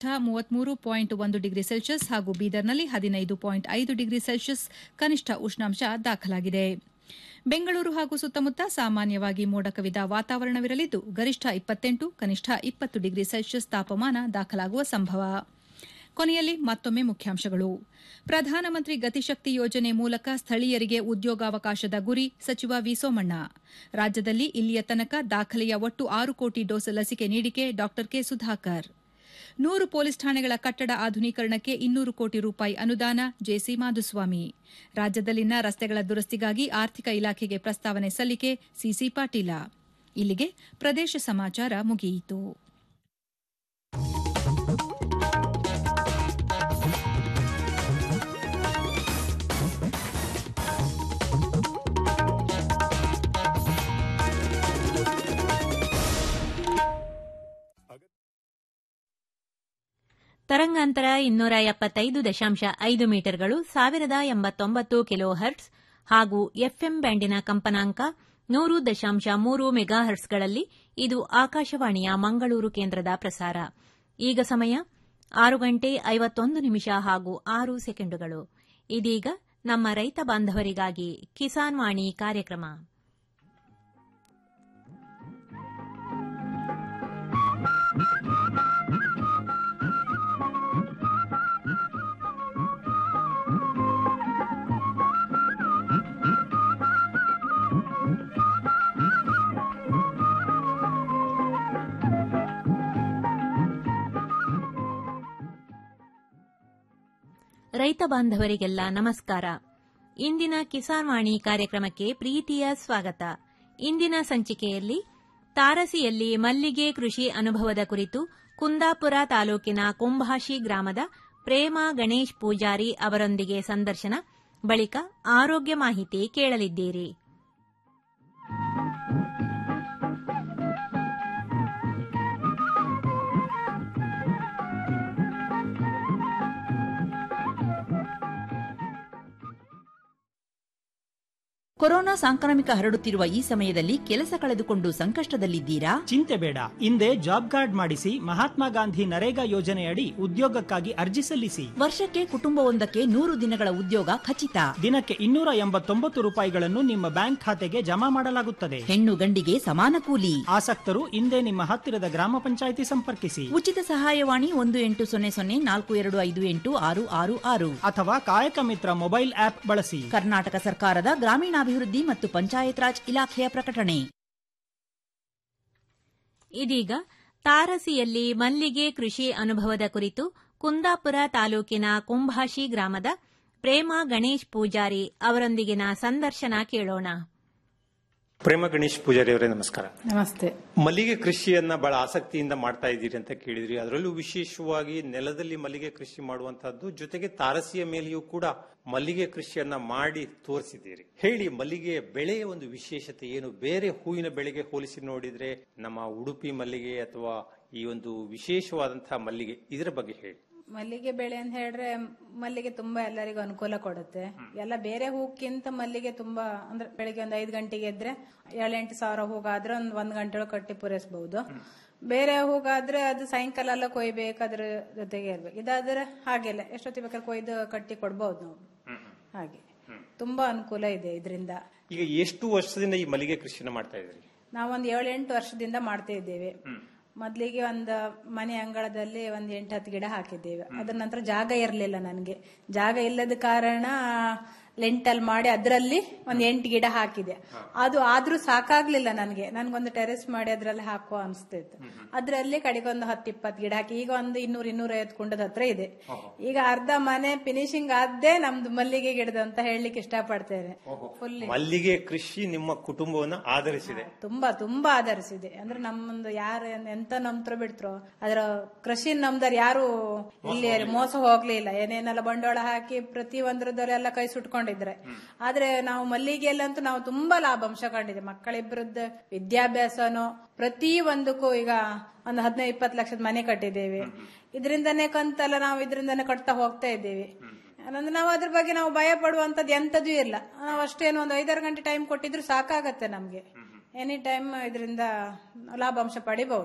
ಮೂವತ್ಮೂರು ಪಾಯಿಂಟ್ ಒಂದು degree Celsius ಹಾಗೂ ಬೀದರ್ನಲ್ಲಿ ಹದಿನೈದು ಪಾಯಿಂಟ್ ಐದು ಡಿಗ್ರಿ ಸೆಲ್ಸಿಯಸ್ ಕನಿಷ್ಠ ಉಷ್ಣಾಂಶ ದಾಖಲಾಗಿದೆ ಬೆಂಗಳೂರು ಹಾಗೂ ಸುತ್ತಮುತ್ತ ಸಾಮಾನ್ಯವಾಗಿ ಮೋಡ ಕವಿದ ವಾತಾವರಣವಿರಲಿದ್ದು ಗರಿಷ್ಠ ಇಪ್ಪತ್ತೆಂಟು ಕನಿಷ್ಠ ಇಪ್ಪತ್ತು ಡಿಗ್ರಿ ಸೆಲ್ಸಿಯಸ್ ತಾಪಮಾನ ದಾಖಲಾಗುವ ಸಂಭವ ಕೊನೆಯಲ್ಲಿ ಮತ್ತೊಮ್ಮೆ ಮುಖ್ಯಾಂಶಗಳು ಪ್ರಧಾನಮಂತ್ರಿ ಗತಿಶಕ್ತಿ ಯೋಜನೆ ಮೂಲಕ ಸ್ಥಳೀಯರಿಗೆ ಉದ್ಯೋಗಾವಕಾಶದ ಗುರಿ ಸಚಿವ ವಿ ಸೋಮಣ್ಣ ರಾಜ್ಯದಲ್ಲಿ ಇಲ್ಲಿಯ ತನಕ ದಾಖಲೆಯ ಒಟ್ಟು ಆರು ಕೋಟಿ ಡೋಸ್ ಲಸಿಕೆ ನೀಡಿಕೆ ಡಾ ಕೆ ಸುಧಾಕರ್ ನೂರು ಪೊಲೀಸ್ ಠಾಣೆಗಳ ಕಟ್ಟಡ ಆಧುನೀಕರಣಕ್ಕೆ ಇನ್ನೂರು ಕೋಟಿ ರೂಪಾಯಿ ಅನುದಾನ ಜೆಸಿ ಮಾಧುಸ್ವಾಮಿ ರಾಜ್ಯದಲ್ಲಿನ ರಸ್ತೆಗಳ ದುರಸ್ತಿಗಾಗಿ ಆರ್ಥಿಕ ಇಲಾಖೆಗೆ ಪ್ರಸ್ತಾವನೆ ಸಲ್ಲಿಕೆ ಸಿಸಿ ಪಾಟೀಲ ಇಲ್ಲಿಗೆ ಪ್ರದೇಶ ಸಮಾಚಾರ ಮುಗಿಯಿತು ತರಂಗಾಂತರ ಇನ್ನೂರ ಎಪ್ಪತ್ತೈದು ದಶಾಂಶ ಐದು ಮೀಟರ್ಗಳು ಸಾವಿರದ ಎಂಬತ್ತೊಂಬತ್ತು ಕಿಲೋ ಹರ್ಟ್ಸ್ ಹಾಗೂ ಎಫ್ಎಂ ಬ್ಯಾಂಡಿನ ಕಂಪನಾಂಕ ನೂರು ದಶಾಂಶ ಮೂರು ಮೆಗಾಹರ್ಟ್ಸ್ಗಳಲ್ಲಿ ಇದು ಆಕಾಶವಾಣಿಯ ಮಂಗಳೂರು ಕೇಂದ್ರದ ಪ್ರಸಾರ ಈಗ ಸಮಯ ಆರು ಗಂಟೆ ಐವತ್ತೊಂದು ನಿಮಿಷ ಹಾಗೂ ಆರು ಸೆಕೆಂಡುಗಳು ಇದೀಗ ನಮ್ಮ ರೈತ ಬಾಂಧವರಿಗಾಗಿ ಕಿಸಾನ್ ವಾಣಿ ಕಾರ್ಯಕ್ರಮ ರೈತ ಬಾಂಧವರಿಗೆಲ್ಲ ನಮಸ್ಕಾರ ಇಂದಿನ ಕಿಸಾನ್ ವಾಣಿ ಕಾರ್ಯಕ್ರಮಕ್ಕೆ ಪ್ರೀತಿಯ ಸ್ವಾಗತ ಇಂದಿನ ಸಂಚಿಕೆಯಲ್ಲಿ ತಾರಸಿಯಲ್ಲಿ ಮಲ್ಲಿಗೆ ಕೃಷಿ ಅನುಭವದ ಕುರಿತು ಕುಂದಾಪುರ ತಾಲೂಕಿನ ಕುಂಭಾಶಿ ಗ್ರಾಮದ ಪ್ರೇಮ ಗಣೇಶ್ ಪೂಜಾರಿ ಅವರೊಂದಿಗೆ ಸಂದರ್ಶನ ಬಳಿಕ ಆರೋಗ್ಯ ಮಾಹಿತಿ ಕೇಳಲಿದ್ದೀರಿ ಕೊರೋನಾ ಸಾಂಕ್ರಾಮಿಕ ಹರಡುತ್ತಿರುವ ಈ ಸಮಯದಲ್ಲಿ ಕೆಲಸ ಕಳೆದುಕೊಂಡು ಸಂಕಷ್ಟದಲ್ಲಿದ್ದೀರಾ ಚಿಂತೆ ಬೇಡ ಹಿಂದೆ ಜಾಬ್ ಕಾರ್ಡ್ ಮಾಡಿಸಿ ಮಹಾತ್ಮ ಗಾಂಧಿ ನರೇಗಾ ಯೋಜನೆಯಡಿ ಉದ್ಯೋಗಕ್ಕಾಗಿ ಅರ್ಜಿ ಸಲ್ಲಿಸಿ ವರ್ಷಕ್ಕೆ ಕುಟುಂಬವೊಂದಕ್ಕೆ ನೂರು ದಿನಗಳ ಉದ್ಯೋಗ ಖಚಿತ ದಿನಕ್ಕೆ ಇನ್ನೂರ ಎಂಬತ್ತೊಂಬತ್ತು ರೂಪಾಯಿಗಳನ್ನು ನಿಮ್ಮ ಬ್ಯಾಂಕ್ ಖಾತೆಗೆ ಜಮಾ ಮಾಡಲಾಗುತ್ತದೆ ಹೆಣ್ಣು ಗಂಡಿಗೆ ಸಮಾನ ಕೂಲಿ ಆಸಕ್ತರು ಹಿಂದೆ ನಿಮ್ಮ ಹತ್ತಿರದ ಗ್ರಾಮ ಪಂಚಾಯಿತಿ ಸಂಪರ್ಕಿಸಿ ಉಚಿತ ಸಹಾಯವಾಣಿ ಒಂದು ಎಂಟು ಸೊನ್ನೆ ಸೊನ್ನೆ ನಾಲ್ಕು ಎರಡು ಐದು ಎಂಟು ಆರು ಆರು ಆರು ಅಥವಾ ಕಾಯಕ ಮಿತ್ರ ಮೊಬೈಲ್ ಆಪ್ ಬಳಸಿ ಕರ್ನಾಟಕ ಸರ್ಕಾರದ ಗ್ರಾಮೀಣಾಭಿವೃದ್ಧಿ ಮತ್ತು ಪಂಚಾಯತ್ ರಾಜ್ ಇಲಾಖೆಯ ಪ್ರಕಟಣೆ ಇದೀಗ ತಾರಸಿಯಲ್ಲಿ ಮಲ್ಲಿಗೆ ಕೃಷಿ ಅನುಭವದ ಕುರಿತು ಕುಂದಾಪುರ ತಾಲೂಕಿನ ಕುಂಭಾಶಿ ಗ್ರಾಮದ ಪ್ರೇಮ ಗಣೇಶ್ ಪೂಜಾರಿ ಅವರೊಂದಿಗಿನ ಸಂದರ್ಶನ ಕೇಳೋಣ ಪ್ರೇಮ ಗಣೇಶ್ ಪೂಜಾರಿ ಅವರೇ ನಮಸ್ಕಾರ ನಮಸ್ತೆ ಮಲ್ಲಿಗೆ ಕೃಷಿಯನ್ನ ಬಹಳ ಆಸಕ್ತಿಯಿಂದ ಮಾಡ್ತಾ ಇದ್ದೀರಿ ಅಂತ ಕೇಳಿದ್ರಿ ಅದರಲ್ಲೂ ವಿಶೇಷವಾಗಿ ನೆಲದಲ್ಲಿ ಮಲ್ಲಿಗೆ ಕೃಷಿ ಮಾಡುವಂತಹದ್ದು ಜೊತೆಗೆ ತಾರಸಿಯ ಮೇಲೆಯೂ ಕೂಡ ಮಲ್ಲಿಗೆ ಕೃಷಿಯನ್ನ ಮಾಡಿ ತೋರಿಸಿದ್ದೀರಿ ಹೇಳಿ ಮಲ್ಲಿಗೆ ಬೆಳೆಯ ಒಂದು ವಿಶೇಷತೆ ಏನು ಬೇರೆ ಹೂವಿನ ಬೆಳೆಗೆ ಹೋಲಿಸಿ ನೋಡಿದ್ರೆ ನಮ್ಮ ಉಡುಪಿ ಮಲ್ಲಿಗೆ ಅಥವಾ ಈ ಒಂದು ವಿಶೇಷವಾದಂತಹ ಮಲ್ಲಿಗೆ ಇದರ ಬಗ್ಗೆ ಹೇಳಿ ಮಲ್ಲಿಗೆ ಬೆಳೆ ಅಂತ ಹೇಳಿದ್ರೆ ಮಲ್ಲಿಗೆ ತುಂಬಾ ಎಲ್ಲರಿಗೂ ಅನುಕೂಲ ಕೊಡುತ್ತೆ ಎಲ್ಲ ಬೇರೆ ಹೂಕ್ಕಿಂತ ಮಲ್ಲಿಗೆ ತುಂಬಾ ಅಂದ್ರೆ ಬೆಳಿಗ್ಗೆ ಒಂದು ಐದು ಗಂಟೆಗೆ ಎದ್ರೆ ಏಳೆಂಟು ಸಾವಿರ ಹೂಗಾದ್ರೆ ಒಂದು ಒಂದ್ ಗಂಟೆ ಒಳಗೆ ಕಟ್ಟಿ ಪೂರೈಸಬಹುದು ಬೇರೆ ಹೂಗಾದ್ರೆ ಅದು ಸಾಯಂಕಾಲ ಎಲ್ಲ ಕೊಯ್ಬೇಕು ಅದ್ರ ಜೊತೆಗೆ ಇರ್ಬೇಕು ಇದಾದ್ರೆ ಹಾಗೆಲ್ಲ ಎಷ್ಟೊತ್ತಿ ಬೇಕಾದ್ರೆ ಕೊಯ್ದು ಕಟ್ಟಿ ಕೊಡ್ಬಹುದು ನಾವು ಹಾಗೆ ತುಂಬಾ ಅನುಕೂಲ ಇದೆ ಇದರಿಂದ ಈಗ ಎಷ್ಟು ವರ್ಷದಿಂದ ಈ ಮಲ್ಲಿಗೆ ಕೃಷಿನ ಮಾಡ್ತಾ ಇದ್ದೀರಿ ನಾವೊಂದು ಏಳೆಂಟು ವರ್ಷದಿಂದ ಮಾಡ್ತಾ ಇದ್ದೇವೆ ಮೊದ್ಲಿಗೆ ಒಂದು ಮನೆ ಅಂಗಳದಲ್ಲಿ ಒಂದ್ ಎಂಟು ಹತ್ತು ಗಿಡ ಹಾಕಿದ್ದೇವೆ ಅದ್ರ ನಂತರ ಜಾಗ ಇರಲಿಲ್ಲ ನನಗೆ ಜಾಗ ಇಲ್ಲದ ಕಾರಣ ಲೆಂಟಲ್ ಮಾಡಿ ಅದರಲ್ಲಿ ಒಂದ್ ಎಂಟು ಗಿಡ ಹಾಕಿದೆ ಅದು ಆದ್ರೂ ಸಾಕಾಗ್ಲಿಲ್ಲ ನನಗೆ ನನ್ಗೊಂದು ಟೆರೆಸ್ ಮಾಡಿ ಅದ್ರಲ್ಲಿ ಹಾಕುವ ಅನಿಸ್ತಿತ್ತು ಅದ್ರಲ್ಲಿ ಕಡೆಗೊಂದು ಹತ್ತು ಇಪ್ಪತ್ತು ಗಿಡ ಹಾಕಿ ಈಗ ಒಂದು ಇನ್ನೂರ್ ಇನ್ನೂರ ಐವತ್ತು ಕುಂಡದ ಹತ್ರ ಇದೆ ಈಗ ಅರ್ಧ ಮನೆ ಫಿನಿಶಿಂಗ್ ಆದ್ದೇ ನಮ್ದು ಮಲ್ಲಿಗೆ ಗಿಡದ ಅಂತ ಹೇಳಲಿಕ್ಕೆ ಇಷ್ಟಪಡ್ತೇನೆ ಫುಲ್ ಮಲ್ಲಿಗೆ ಕೃಷಿ ನಿಮ್ಮ ಕುಟುಂಬವನ್ನು ಆಧರಿಸಿದೆ ತುಂಬಾ ತುಂಬಾ ಆಧರಿಸಿದೆ ಅಂದ್ರೆ ನಮ್ಮೊಂದು ಯಾರು ಎಂತ ನಂಬ್ತರೋ ಬಿಡ್ತರೋ ಅದ್ರ ಕೃಷಿ ನಮ್ದಾರ ಯಾರು ಇಲ್ಲಿ ಮೋಸ ಹೋಗ್ಲಿಲ್ಲ ಏನೇನೆಲ್ಲ ಬಂಡವಾಳ ಹಾಕಿ ಪ್ರತಿ ಒಂದ್ರದಲ್ಲೆಲ್ಲ ಕೈ ಸುಟ್ಕೊಂಡಿದ್ರೆ ಆದ್ರೆ ನಾವು ಮಲ್ಲಿಗೆಯಲ್ಲಂತೂ ನಾವು ತುಂಬಾ ಲಾಭಾಂಶ ಕಂಡಿದೆ ಮಕ್ಕಳಿಬ್ಬರದ್ದು ವಿದ್ಯಾಭ್ಯಾಸನೋ ಪ್ರತಿ ಒಂದಕ್ಕೂ ಈಗ ಒಂದು ಹದಿನೈದು ಇಪ್ಪತ್ತು ಲಕ್ಷದ ಮನೆ ಕಟ್ಟಿದ್ದೇವೆ ಇದರಿಂದನೇ ಕಂತೆಲ್ಲ ನಾವು ಇದರಿಂದನೇ ಕಟ್ತಾ ಹೋಗ್ತಾ ಇದ್ದೇವೆ ಅಂದ್ರೆ ನಾವು ಅದ್ರ ಬಗ್ಗೆ ನಾವು ಭಯ ಪಡುವಂತದ್ದು ಎಂತದೂ ಇಲ್ಲ ನಾವು ಅಷ್ಟೇನು ಒಂದು ಐದಾರು ಗಂಟೆ ಟೈಮ್ ಕೊಟ್ಟಿದ್ರು ಸಾಕಾಗತ್ತೆ ನಮ್ಗೆ ಎನಿ ಟೈಮ್ ಇದರಿಂದ ಲಾಭಾಂಶ ಪಡಿಬಹುದು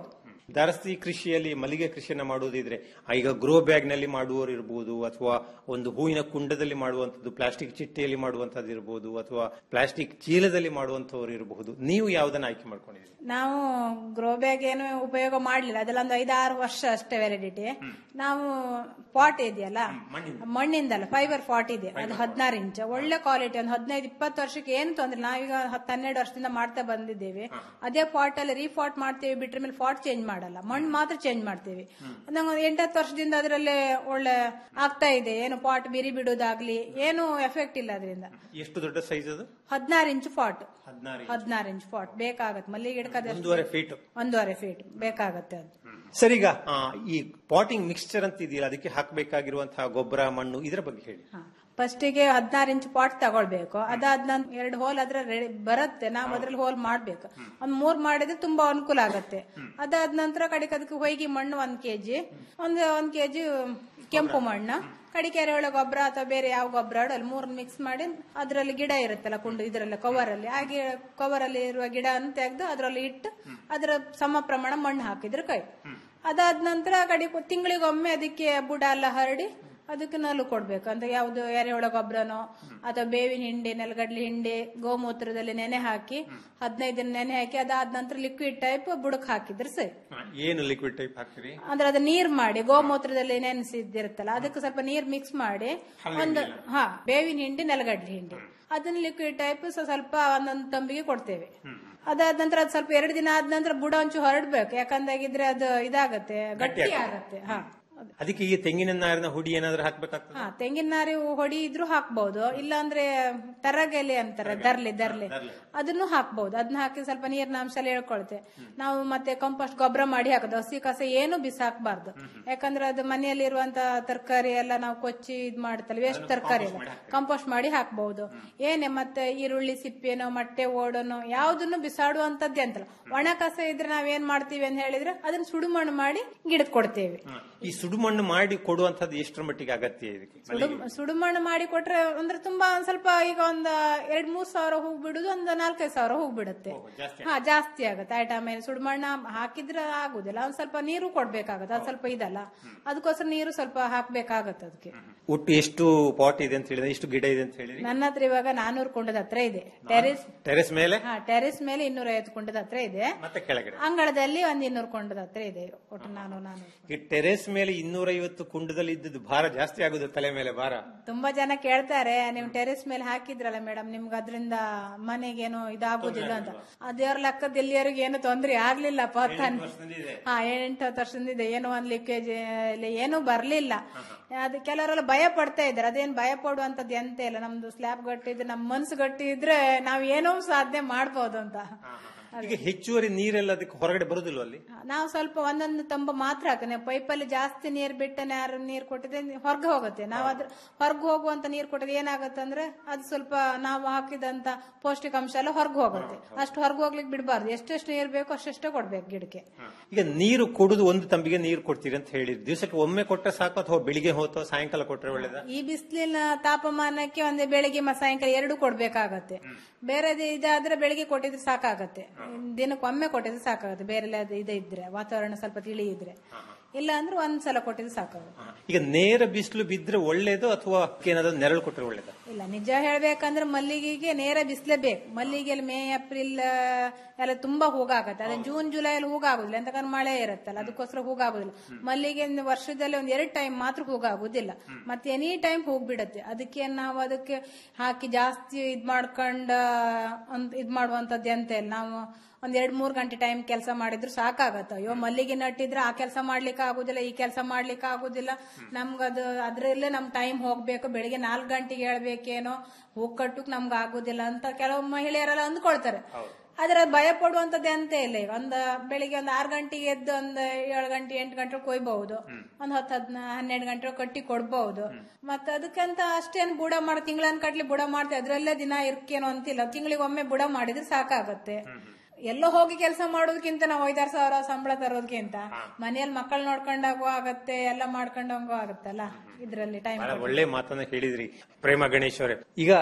ದಾರಸ್ತಿ ಕೃಷಿಯಲ್ಲಿ ಮಲ್ಲಿಗೆ ಕೃಷಿಯನ್ನ ಮಾಡುವುದಿದ್ರೆ ಆ, ಈಗ ಗ್ರೋ ಬ್ಯಾಗ್ ನಲ್ಲಿ ಮಾಡುವವರು ಇರಬಹುದು ಅಥವಾ ಒಂದು ಹೂವಿನ ಕುಂಡದಲ್ಲಿ ಮಾಡುವಂತದ್ದು ಪ್ಲಾಸ್ಟಿಕ್ ಚಿಟ್ಟೆಯಲ್ಲಿ ಮಾಡುವಂತದ್ದು ಇರಬಹುದು ಅಥವಾ ಪ್ಲಾಸ್ಟಿಕ್ ಚೀಲದಲ್ಲಿ ಮಾಡುವಂತವರು ಇರಬಹುದು ನೀವು ಯಾವ್ದನ್ನ ಆಯ್ಕೆ ಮಾಡ್ಕೊಂಡಿದ್ದೀರಿ ನಾವು ಗ್ರೋ ಬ್ಯಾಗ್ ಏನು ಉಪಯೋಗ ಮಾಡ್ಲಿಲ್ಲ ಅದೆಲ್ಲ ಒಂದು ಐದಾರು ವರ್ಷ ಅಷ್ಟೇ ವ್ಯಾಲಿಡಿಟಿ ನಾವು ಪಾಟ್ ಇದೆಯಲ್ಲ ಮಣ್ಣಿಂದಲ್ಲ ಫೈಬರ್ ಪಾಟ್ ಇದೆ ಅದು ಹದಿನಾರು ಇಂಚ್ ಒಳ್ಳೆ ಕ್ವಾಲಿಟಿ ಒಂದು ಹದಿನೈದು ಇಪ್ಪತ್ತು ವರ್ಷಕ್ಕೆ ಏನು ತೊಂದ್ರೆ ನಾವೀಗ ಹತ್ತು ಹನ್ನೆರಡು ವರ್ಷದಿಂದ ಮಾಡ್ತಾ ಬಂದಿದ್ದೇವೆ ಅದೇ ಪಾಟ್ ಅಲ್ಲಿ ರೀಫಾಟ್ ಮಾಡ್ತೇವೆ ಬಿಟ್ರ ಮೇಲೆ ಫಾಟ್ ಚೇಂಜ್ ಮಾಡಲ್ಲ ಮಣ್ಣು ಮಾತ್ರ ಚೇಂಜ್ ಮಾಡ್ತೇವೆ ನಂಗೆ ಒಂದು ಎಂಟತ್ತು ವರ್ಷದಿಂದ ಅದರಲ್ಲೇ ಒಳ್ಳೆ ಆಗ್ತಾ ಇದೆ ಏನು ಪಾಟ್ ಬಿರಿ ಬಿಡೋದಾಗ್ಲಿ ಏನು ಎಫೆಕ್ಟ್ ಇಲ್ಲ ಅದರಿಂದ ಎಷ್ಟು ದೊಡ್ಡ ಸೈಜ್ ಅದು ಹದಿನಾರು ಇಂಚ್ ಫಾಟ್ ಹದಿನಾರು ಹದಿನಾರು ಇಂಚ್ ಫಾಟ್ ಬೇಕಾಗತ್ತೆ ಮಲ್ಲಿಗೆ ಗಿಡಕ್ಕೆ ಅದು ಎಷ್ಟು ಒಂದೂವರೆ ಫೀಟ್ ಒಂದೂವರೆ ಫೀಟ್ ಬೇಕಾಗತ್ತೆ ಅದು ಸರ್ ಈಗ ಆ, ಈ ಪಾಟಿಂಗ್ ಮಿಕ್ಸ್ಚರ್ ಅಂತ ಇದೆಯಲ್ಲ ಅದಕ್ಕೆ ಹಾಕಬೇಕಾಗಿರುವಂತಹ ಗೊಬ್ಬರ ಮಣ್ಣು ಇದರ ಬಗ್ಗೆ ಹೇಳಿ ಫಸ್ಟಿಗೆ ಹದಿನಾರು ಇಂಚ್ ಪಾಟ್ ತಗೊಳ್ಬೇಕು ಅದಾದ ನಂತರ ಎರಡು ಹೋಲ್ ಅದ್ರ ರೆಡಿ ಬರುತ್ತೆ ನಾವು ಅದ್ರಲ್ಲಿ ಹೋಲ್ ಮಾಡ್ಬೇಕು ಒಂದ್ ಮೂರ್ ಮಾಡಿದ್ರೆ ತುಂಬಾ ಅನುಕೂಲ ಆಗತ್ತೆ ಅದಾದ ನಂತರ ಕಡೆಗೆ ಅದಕ್ಕೆ ಹೊಯ್ಗಿ ಮಣ್ಣು ಒಂದ್ ಕೆಜಿ ಒಂದ್ ಒಂದ್ ಕೆಜಿ ಕೆಂಪು ಮಣ್ಣು ಕಡಿಕೆ ಎರೆಹುಳ ಗೊಬ್ಬರ ಅಥವಾ ಬೇರೆ ಯಾವ ಗೊಬ್ಬರ ಅಲ್ಲಿ ಮೂರ್ ಮಿಕ್ಸ್ ಮಾಡಿ ಅದ್ರಲ್ಲಿ ಗಿಡ ಇರುತ್ತಲ್ಲ ಕುಂಡು ಇದ್ರಲ್ಲಿ ಕವರ್ ಅಲ್ಲಿ ಆ ಕವರ್ ಅಲ್ಲಿ ಇರುವ ಗಿಡವನ್ನು ತೆಗೆದು ಅದ್ರಲ್ಲಿ ಇಟ್ಟು ಅದರ ಸಮ ಪ್ರಮಾಣ ಮಣ್ಣು ಹಾಕಿದ್ರೆ ಕೈ ಅದಾದ ನಂತರ ಕಡೆ ತಿಂಗಳಿಗೊಮ್ಮೆ ಅದಕ್ಕೆ ಬುಡ ಎಲ್ಲ ಹರಡಿ ಅದಕ್ಕೆ ನಲು ಕೊಡ್ಬೇಕು ಅಂತ ಯಾವ್ದು ಎರೆಹುಳ ಗೊಬ್ಬರನೋ ಅಥವಾ ಬೇವಿನ ಹಿಂಡಿ ನೆಲಗಡ್ಲೆ ಹಿಂಡಿ ಗೋಮೂತ್ರದಲ್ಲಿ ನೆನೆ ಹಾಕಿ ಹದಿನೈದು ದಿನ ನೆನೆ ಹಾಕಿ ಅದಾದ ನಂತರ ಲಿಕ್ವಿಡ್ ಟೈಪ್ ಬುಡಕ್ ಹಾಕಿದ್ರೆ ಸರಿ ಏನು ಲಿಕ್ವಿಡ್ ಟೈಪ್ ಹಾಕ್ತೀರಿ ಅಂದ್ರೆ ಅದು ನೀರ್ ಮಾಡಿ ಗೋಮೂತ್ರದಲ್ಲಿ ನೆನೆಸಿದ್ದಿರುತ್ತಲ್ಲ ಅದಕ್ಕೆ ಸ್ವಲ್ಪ ನೀರ್ ಮಿಕ್ಸ್ ಮಾಡಿ ಒಂದು ಹಾ ಬೇವಿನ ಹಿಂಡಿ ನೆಲಗಡ್ಲೆ ಹಿಂಡಿ ಅದನ್ನ ಲಿಕ್ವಿಡ್ ಟೈಪ್ ಸ್ವಲ್ಪ ಒಂದೊಂದು ತಂಬಿಗೆ ಕೊಡ್ತೇವೆ ಅದಾದ ನಂತರ ಅದು ಸ್ವಲ್ಪ ಎರಡು ದಿನ ಆದ ನಂತರ ಬುಡ ಒಂಚೂರು ಹೊರಡ್ಬೇಕು ಯಾಕಂದಾಗಿದ್ರೆ ಅದು ಇದಾಗತ್ತೆ ಗಟ್ಟಿ ಆಗತ್ತೆ ಹಾ ಅದಕ್ಕೆ ಈ ತೆಂಗಿನ ನಾರಿನ ಹುಡಿ ಏನಾದ್ರೂ ಹಾಕ್ಬೇಕಾಗ್ತದೆ ಹಾ ತೆಂಗಿನ ನಾರಿ ಹೊಡಿ ಇದ್ರು ಹಾಕ್ಬಹುದು ಇಲ್ಲ ಅಂದ್ರೆ ತರಗೆಲೆ ಅಂತಾರೆ ದರ್ಲೆ ದರ್ಲೆ ಅದನ್ನು ಹಾಕ್ಬಹುದು ಅದನ್ನ ಹಾಕಿ ಸ್ವಲ್ಪ ನೀರಿನ ಅಂಶ ಎಲ್ಲ ಹೇಳ್ಕೊಳುತ್ತೆ ನಾವು ಮತ್ತೆ ಕಂಪೋಸ್ಟ್ ಗೊಬ್ಬರ ಮಾಡಿ ಹಾಕೋದು ಹಸಿ ಕಸ ಏನು ಬಿಸಾಕ್ಬಾರ್ದು ಯಾಕಂದ್ರೆ ಅದು ಮನೆಯಲ್ಲಿರುವಂತ ತರಕಾರಿ ಎಲ್ಲ ನಾವು ಕೊಚ್ಚಿ ಇದ್ ಮಾಡ್ತಲ್ಲ ವೇಸ್ಟ್ ತರಕಾರಿ ಎಲ್ಲ ಕಂಪೋಸ್ಟ್ ಮಾಡಿ ಹಾಕ್ಬಹುದು ಏನೇ ಮತ್ತೆ ಈರುಳ್ಳಿ ಸಿಪ್ಪೆನೋ ಮೊಟ್ಟೆ ಓಡೋನೋ ಯಾವ್ದನ್ನು ಬಿಸಾಡುವಂತದ್ದೇ ಅಂತಲ್ಲ ಒಣ ಕಸ ಇದ್ರೆ ನಾವೇನ್ ಮಾಡ್ತೀವಿ ಅಂತ ಹೇಳಿದ್ರೆ ಅದನ್ನ ಸುಡುಮಣ್ಣು ಮಾಡಿ ಗಿಡದ್ ಕೊಡ್ತೇವೆ ಈ ಸುಡುಮಣ್ಣು ಮಾಡಿ ಕೊಡುವಂತದ್ದು ಎಷ್ಟರ ಮಟ್ಟಿಗೆ ಅಗತ್ಯ ಇದಕ್ಕೆ ಸುಡು ಸುಡುಮಣ್ಣು ಮಾಡಿ ಕೊಟ್ರೆ ಅಂದ್ರೆ ತುಂಬಾ ಒಂದ್ ಸ್ವಲ್ಪ ಈಗ ಒಂದ್ ಎರಡ್ ಮೂರ್ ಸಾವಿರ ಹೂಗ್ ಬಿಡುದು ಒಂದ್ ನಾಲ್ಕೈದು ಸಾವಿರ ಹೂಗ್ ಬಿಡುತ್ತೆ ಹಾ ಜಾಸ್ತಿ ಆಗುತ್ತೆ ಐಟಮ್ ಮೇಲೆ ಸುಡುಮಣ್ಣ ಹಾಕಿದ್ರೆ ಆಗುದಿಲ್ಲ ಒಂದ್ ಸ್ವಲ್ಪ ನೀರು ಕೊಡ್ಬೇಕಾಗತ್ತೆ ಅದು ಸ್ವಲ್ಪ ಇದಲ್ಲ ಅದಕ್ಕೋಸ್ಕರ ನೀರು ಸ್ವಲ್ಪ ಹಾಕ್ಬೇಕಾಗತ್ತೆ ಅದಕ್ಕೆ ಒಟ್ಟು ಎಷ್ಟು ಪಾಟ್ ಇದೆ ಅಂತ ಹೇಳಿದ್ರೆ ಎಷ್ಟು ಗಿಡ ಇದೆ ಅಂತ ಹೇಳಿದ್ರಿ ನನ್ನ ಹತ್ರ ಇವಾಗ ನಾನೂರು ಕುಂಡದ ಹತ್ರ ಇದೆ ಟೆರೆಸ್ ಟೆರೆಸ್ ಮೇಲೆ ಹಾ ಟೆರೆಸ್ ಮೇಲೆ ಇನ್ನೂರ ಐವತ್ತು ಕುಂಡದ ಹತ್ರ ಇದೆ ಮತ್ತೆ ಕೆಳಗಡೆ ಅಂಗಳದಲ್ಲಿ ಒಂದ್ ಇನ್ನೂರು ಕುಂಡದ ಹತ್ರ ಇದೆ ಒಟ್ಟು ನಾನು ನಾನು ಈ ಟೆರೆಸ್ ಮೇಲೆ ಇನ್ನೂರೈವತ್ತು ಕುಂಡದಲ್ಲಿ ಇದ್ದದ್ದು ಭಾರ ಜಾಸ್ತಿ ಆಗುದು ತಲೆ ಮೇಲೆ ಭಾರ ತುಂಬಾ ಜನ ಕೇಳ್ತಾರೆ ನೀವು ಟೆರೆಸ್ ಮೇಲೆ ಹಾಕಿದ್ರಲ್ಲ ಮೇಡಮ್ ನಿಮ್ಗೆ ಅದರಿಂದ ಮನೆಗೇನು ಇದಾಗುದಿಲ್ಲ ಅಂತ ಆ ದೇವ್ರ ಲೆಕ್ಕದ ಎಲ್ಲಿಯವರೆಗೆ ಏನು ತೊಂದ್ರೆ ಆಗ್ಲಿಲ್ಲ ಪತ್ತಾನ್ ಹಾ ಎಂಟು ಹತ್ತು ವರ್ಷದಿಂದ ಇದೆ ಏನೋ ಒಂದ್ ಲೀಕೇಜ್ ಏನೂ ಬರ್ಲಿಲ್ಲ ಅದು ಕೆಲವರೆಲ್ಲ ಭಯ ಪಡ್ತಾ ಇದ್ದಾರೆ ಅದೇನ್ ಭಯ ಪಡುವಂತದ್ದು ಎಂತ ಇಲ್ಲ ನಮ್ದು ಸ್ಲ್ಯಾಬ್ ಗಟ್ಟಿ ಇದ್ರೆ ನಮ್ ಮನ್ಸು ಗಟ್ಟಿ ಇದ್ರೆ ನಾವ್ ಏನೋ ಸಾಧನೆ ಮಾಡ್ಬೋದು ಅಂತ ಈಗ ಹೆಚ್ಚುವರಿ ನೀರೆಲ್ಲ ಅದಕ್ಕೆ ಹೊರಗಡೆ ಬರುದಿಲ್ವ ಅಲ್ಲಿ ನಾವು ಸ್ವಲ್ಪ ಒಂದೊಂದು ತಂಬ ಮಾತ್ರ ಹಾಕನೆ ಪೈಪಲ್ಲಿ ಜಾಸ್ತಿ ನೀರ್ ಬಿಟ್ಟು ಯಾರು ನೀರ್ ಕೊಟ್ಟಿದ್ರೆ ಹೊರಗೆ ಹೋಗುತ್ತೆ ನಾವು ಅದ್ರ ಹೊರಗೆ ಹೋಗುವಂತ ನೀರ್ ಕೊಟ್ಟಿದ್ರೆ ಏನಾಗುತ್ತೆ ಅಂದ್ರೆ ಅದು ಸ್ವಲ್ಪ ನಾವು ಹಾಕಿದಂತ ಪೌಷ್ಟಿಕಾಂಶ ಎಲ್ಲ ಹೊರಗೆ ಹೋಗುತ್ತೆ ಅಷ್ಟು ಹೊರಗೆ ಹೋಗ್ಲಿಕ್ಕೆ ಬಿಡಬಾರ್ದು ಎಷ್ಟೆಷ್ಟು ನೀರ್ ಬೇಕು ಅಷ್ಟೆಷ್ಟೇ ಕೊಡ್ಬೇಕು ಗಿಡಕ್ಕೆ ಈಗ ನೀರು ಕೊಡುದು ಒಂದು ತಂಬಿಗೆ ನೀರು ಕೊಡ್ತೀರಿ ಅಂತ ಹೇಳಿದ್ರು ದಿವಸಕ್ಕೆ ಒಮ್ಮೆ ಕೊಟ್ಟರೆ ಸಾಕು ಅಥವಾ ಬೆಳಿಗ್ಗೆ ಹೋತೋ ಸಾಯಂಕಾಲ ಕೊಟ್ರೆ ಒಳ್ಳೇದ ಈ ಬಿಸಿಲಿನ ತಾಪಮಾನಕ್ಕೆ ಒಂದೇ ಬೆಳಿಗ್ಗೆ ಮತ್ತು ಸಾಯಂಕಾಲ ಎರಡು ಕೊಡ್ಬೇಕಾಗತ್ತೆ ಬೇರೆ ಇದಾದ್ರೆ ಬೆಳಿಗ್ಗೆ ಕೊಟ್ಟಿದ್ರೆ ಸಾಕಾಗತ್ತೆ ದಿನಕ್ಕೊಮ್ಮೆ ಕೊಟ್ಟಿದ್ರೆ ಸಾಕಾಗುತ್ತೆ ಬೇರೆ ಇದು ಇದ್ರೆ ವಾತಾವರಣ ಸ್ವಲ್ಪ ತಿಳಿ ಇದ್ರೆ ಇಲ್ಲ ಅಂದ್ರೆ ಒಂದ್ಸಲ ಕೊಟ್ಟಿದ್ರೆ ಸಾಕಾಗುತ್ತೆ ಈಗ ನೇರ ಬಿಸಿಲು ಬಿದ್ರೆ ಒಳ್ಳೇದು ಅಥವಾ ಏನಾದ್ರು ನೆರಳು ಕೊಟ್ರೆ ಒಳ್ಳೇದ ಇಲ್ಲ ನಿಜ ಹೇಳ್ಬೇಕಂದ್ರೆ ಮಲ್ಲಿಗೆಗೆ ನೇರ ಬಿಸಿಲೇ ಬೇಕು ಮಲ್ಲಿಗೆಯಲ್ಲಿ ಮೇ ಏಪ್ರಿಲ್ ಎಲ್ಲ ತುಂಬಾ ಹೂಗಾಗತ್ತೆ ಅದೇ ಜೂನ್ ಜುಲೈ ಅಲ್ಲಿ ಹೂಗಾಗುದಿಲ್ಲ ಎಂತಕಂದ್ರೆ ಮಳೆ ಇರುತ್ತಲ್ಲ ಅದಕ್ಕೋಸ್ಕರ ಹೂಗಾಗುದಿಲ್ಲ ಮಲ್ಲಿಗೆ ಒಂದು ವರ್ಷದಲ್ಲಿ ಒಂದ್ ಎರಡು ಟೈಮ್ ಮಾತ್ರ ಹೂಗಾಗುದಿಲ್ಲ ಮತ್ತೆ ಎನಿ ಟೈಮ್ ಹೋಗ್ಬಿಡತ್ತೆ ಅದಕ್ಕೆ ನಾವು ಅದಕ್ಕೆ ಹಾಕಿ ಜಾಸ್ತಿ ಇದ್ ಮಾಡ್ಕೊಂಡ ಒಂದ್ ಇದ್ ಮಾಡುವಂತದ್ದು ಎಂತ ಇಲ್ಲ ನಾವು ಒಂದ್ ಎರಡ್ ಮೂರ್ ಗಂಟೆ ಟೈಮ್ ಕೆಲಸ ಮಾಡಿದ್ರು ಸಾಕಾಗತ್ತ ಅಯ್ಯೋ ಮಲ್ಲಿಗೆ ನಟ್ಟಿದ್ರೆ ಆ ಕೆಲಸ ಮಾಡ್ಲಿಕ್ಕೆ ಆಗುದಿಲ್ಲ ಈ ಕೆಲಸ ಮಾಡ್ಲಿಕ್ಕೆ ಆಗುದಿಲ್ಲ ನಮ್ಗದು ಅದ್ರಲ್ಲೇ ನಮ್ ಟೈಮ್ ಹೋಗ್ಬೇಕು ಬೆಳಿಗ್ಗೆ ನಾಲ್ಕು ಗಂಟೆಗೆ ಹೇಳ್ಬೇಕೇನೋ ಹೂ ಕಟ್ಟಕ್ ನಮ್ಗೆ ಆಗುದಿಲ್ಲ ಅಂತ ಕೆಲವು ಮಹಿಳೆಯರೆಲ್ಲ ಅಂದ್ಕೊಳ್ತಾರೆ ಆದ್ರೆ ಅದ್ ಭಯ ಪಡುವಂತದ್ದು ಎಂತ ಇಲ್ಲ ಈಗ ಒಂದ್ ಬೆಳಿಗ್ಗೆ ಒಂದ್ ಆರ್ ಗಂಟೆಗೆ ಎದ್ದು ಒಂದ್ ಏಳು ಗಂಟೆ ಎಂಟು ಗಂಟೆ ಕೊಯ್ಬಹುದು ಒಂದ್ ಹತ್ತು ಹದ್ನ ಹನ್ನೆರಡು ಗಂಟೆ ಕಟ್ಟಿ ಕೊಡ್ಬಹುದು ಮತ್ತೆ ಅದಕ್ಕಂತ ಅಷ್ಟೇನ್ ಬುಡ ಮಾಡಿ ತಿಂಗಳನ್ ಕಟ್ಲಿ ಬುಡ ಮಾಡ್ತೇವೆ ಅದ್ರಲ್ಲೇ ದಿನ ಇರ್ಕೇನೋ ಅಂತಿಲ್ಲ ತಿಂಗಳಿಗೆ ಒಮ್ಮೆ ಬುಡ ಮಾಡಿದ್ರೆ ಸಾಕಾಗತ್ತೆ ಎಲ್ಲೋ ಹೋಗಿ ಕೆಲಸ ಮಾಡೋದಕ್ಕಿಂತ ನಾವು ಐದಾರು ಸಾವಿರ ಸಂಬಳ ತರೋದಕ್ಕಿಂತ ಮನೆಯಲ್ಲಿ ಮಕ್ಕಳು ನೋಡ್ಕೊಂಡಾಗೂ ಆಗತ್ತೆ ಎಲ್ಲ ಮಾಡ್ಕೊಂಡಂಗೂ ಆಗತ್ತಲ್ಲ ಇದ್ರಲ್ಲಿ ಟೈಮ್ ಬಹಳ ಒಳ್ಳೆ ಮಾತನ್ನ ಹೇಳಿದ್ರಿ ಪ್ರೇಮ ಗಣೇಶ್ ಅವರೇ ಈಗ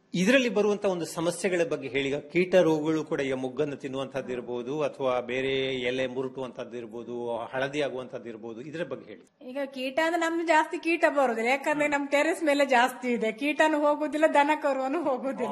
ಇದರಲ್ಲಿ ಬರುವಂತ ಒಂದು ಸಮಸ್ಯೆಗಳ ಬಗ್ಗೆ ಹೇಳಿ ಈಗ ಕೀಟ ರೋಗಗಳು ಕೂಡ ಈಗ ಮೊಗ್ಗನ್ನು ತಿನ್ನುವಂತದ್ದು ಇರಬಹುದು ಅಥವಾ ಬೇರೆ ಎಲೆ ಮುರುಟುವಂತದ್ದು ಇರಬಹುದು ಹಳದಿ ಆಗುವಂತದ್ದು ಇರಬಹುದು ಇದರ ಬಗ್ಗೆ ಹೇಳಿ ಈಗ ಕೀಟ ಅಂದ್ರೆ ನಮ್ದು ಜಾಸ್ತಿ ಕೀಟ ಬರುದಿಲ್ಲ ಯಾಕಂದ್ರೆ ನಮ್ ಟೆರೆಸ್ ಮೇಲೆ ಜಾಸ್ತಿ ಇದೆ ಕೀಟನು ಹೋಗುದಿಲ್ಲ ದನ ಕರುವನು ಹೋಗುದಿಲ್ಲ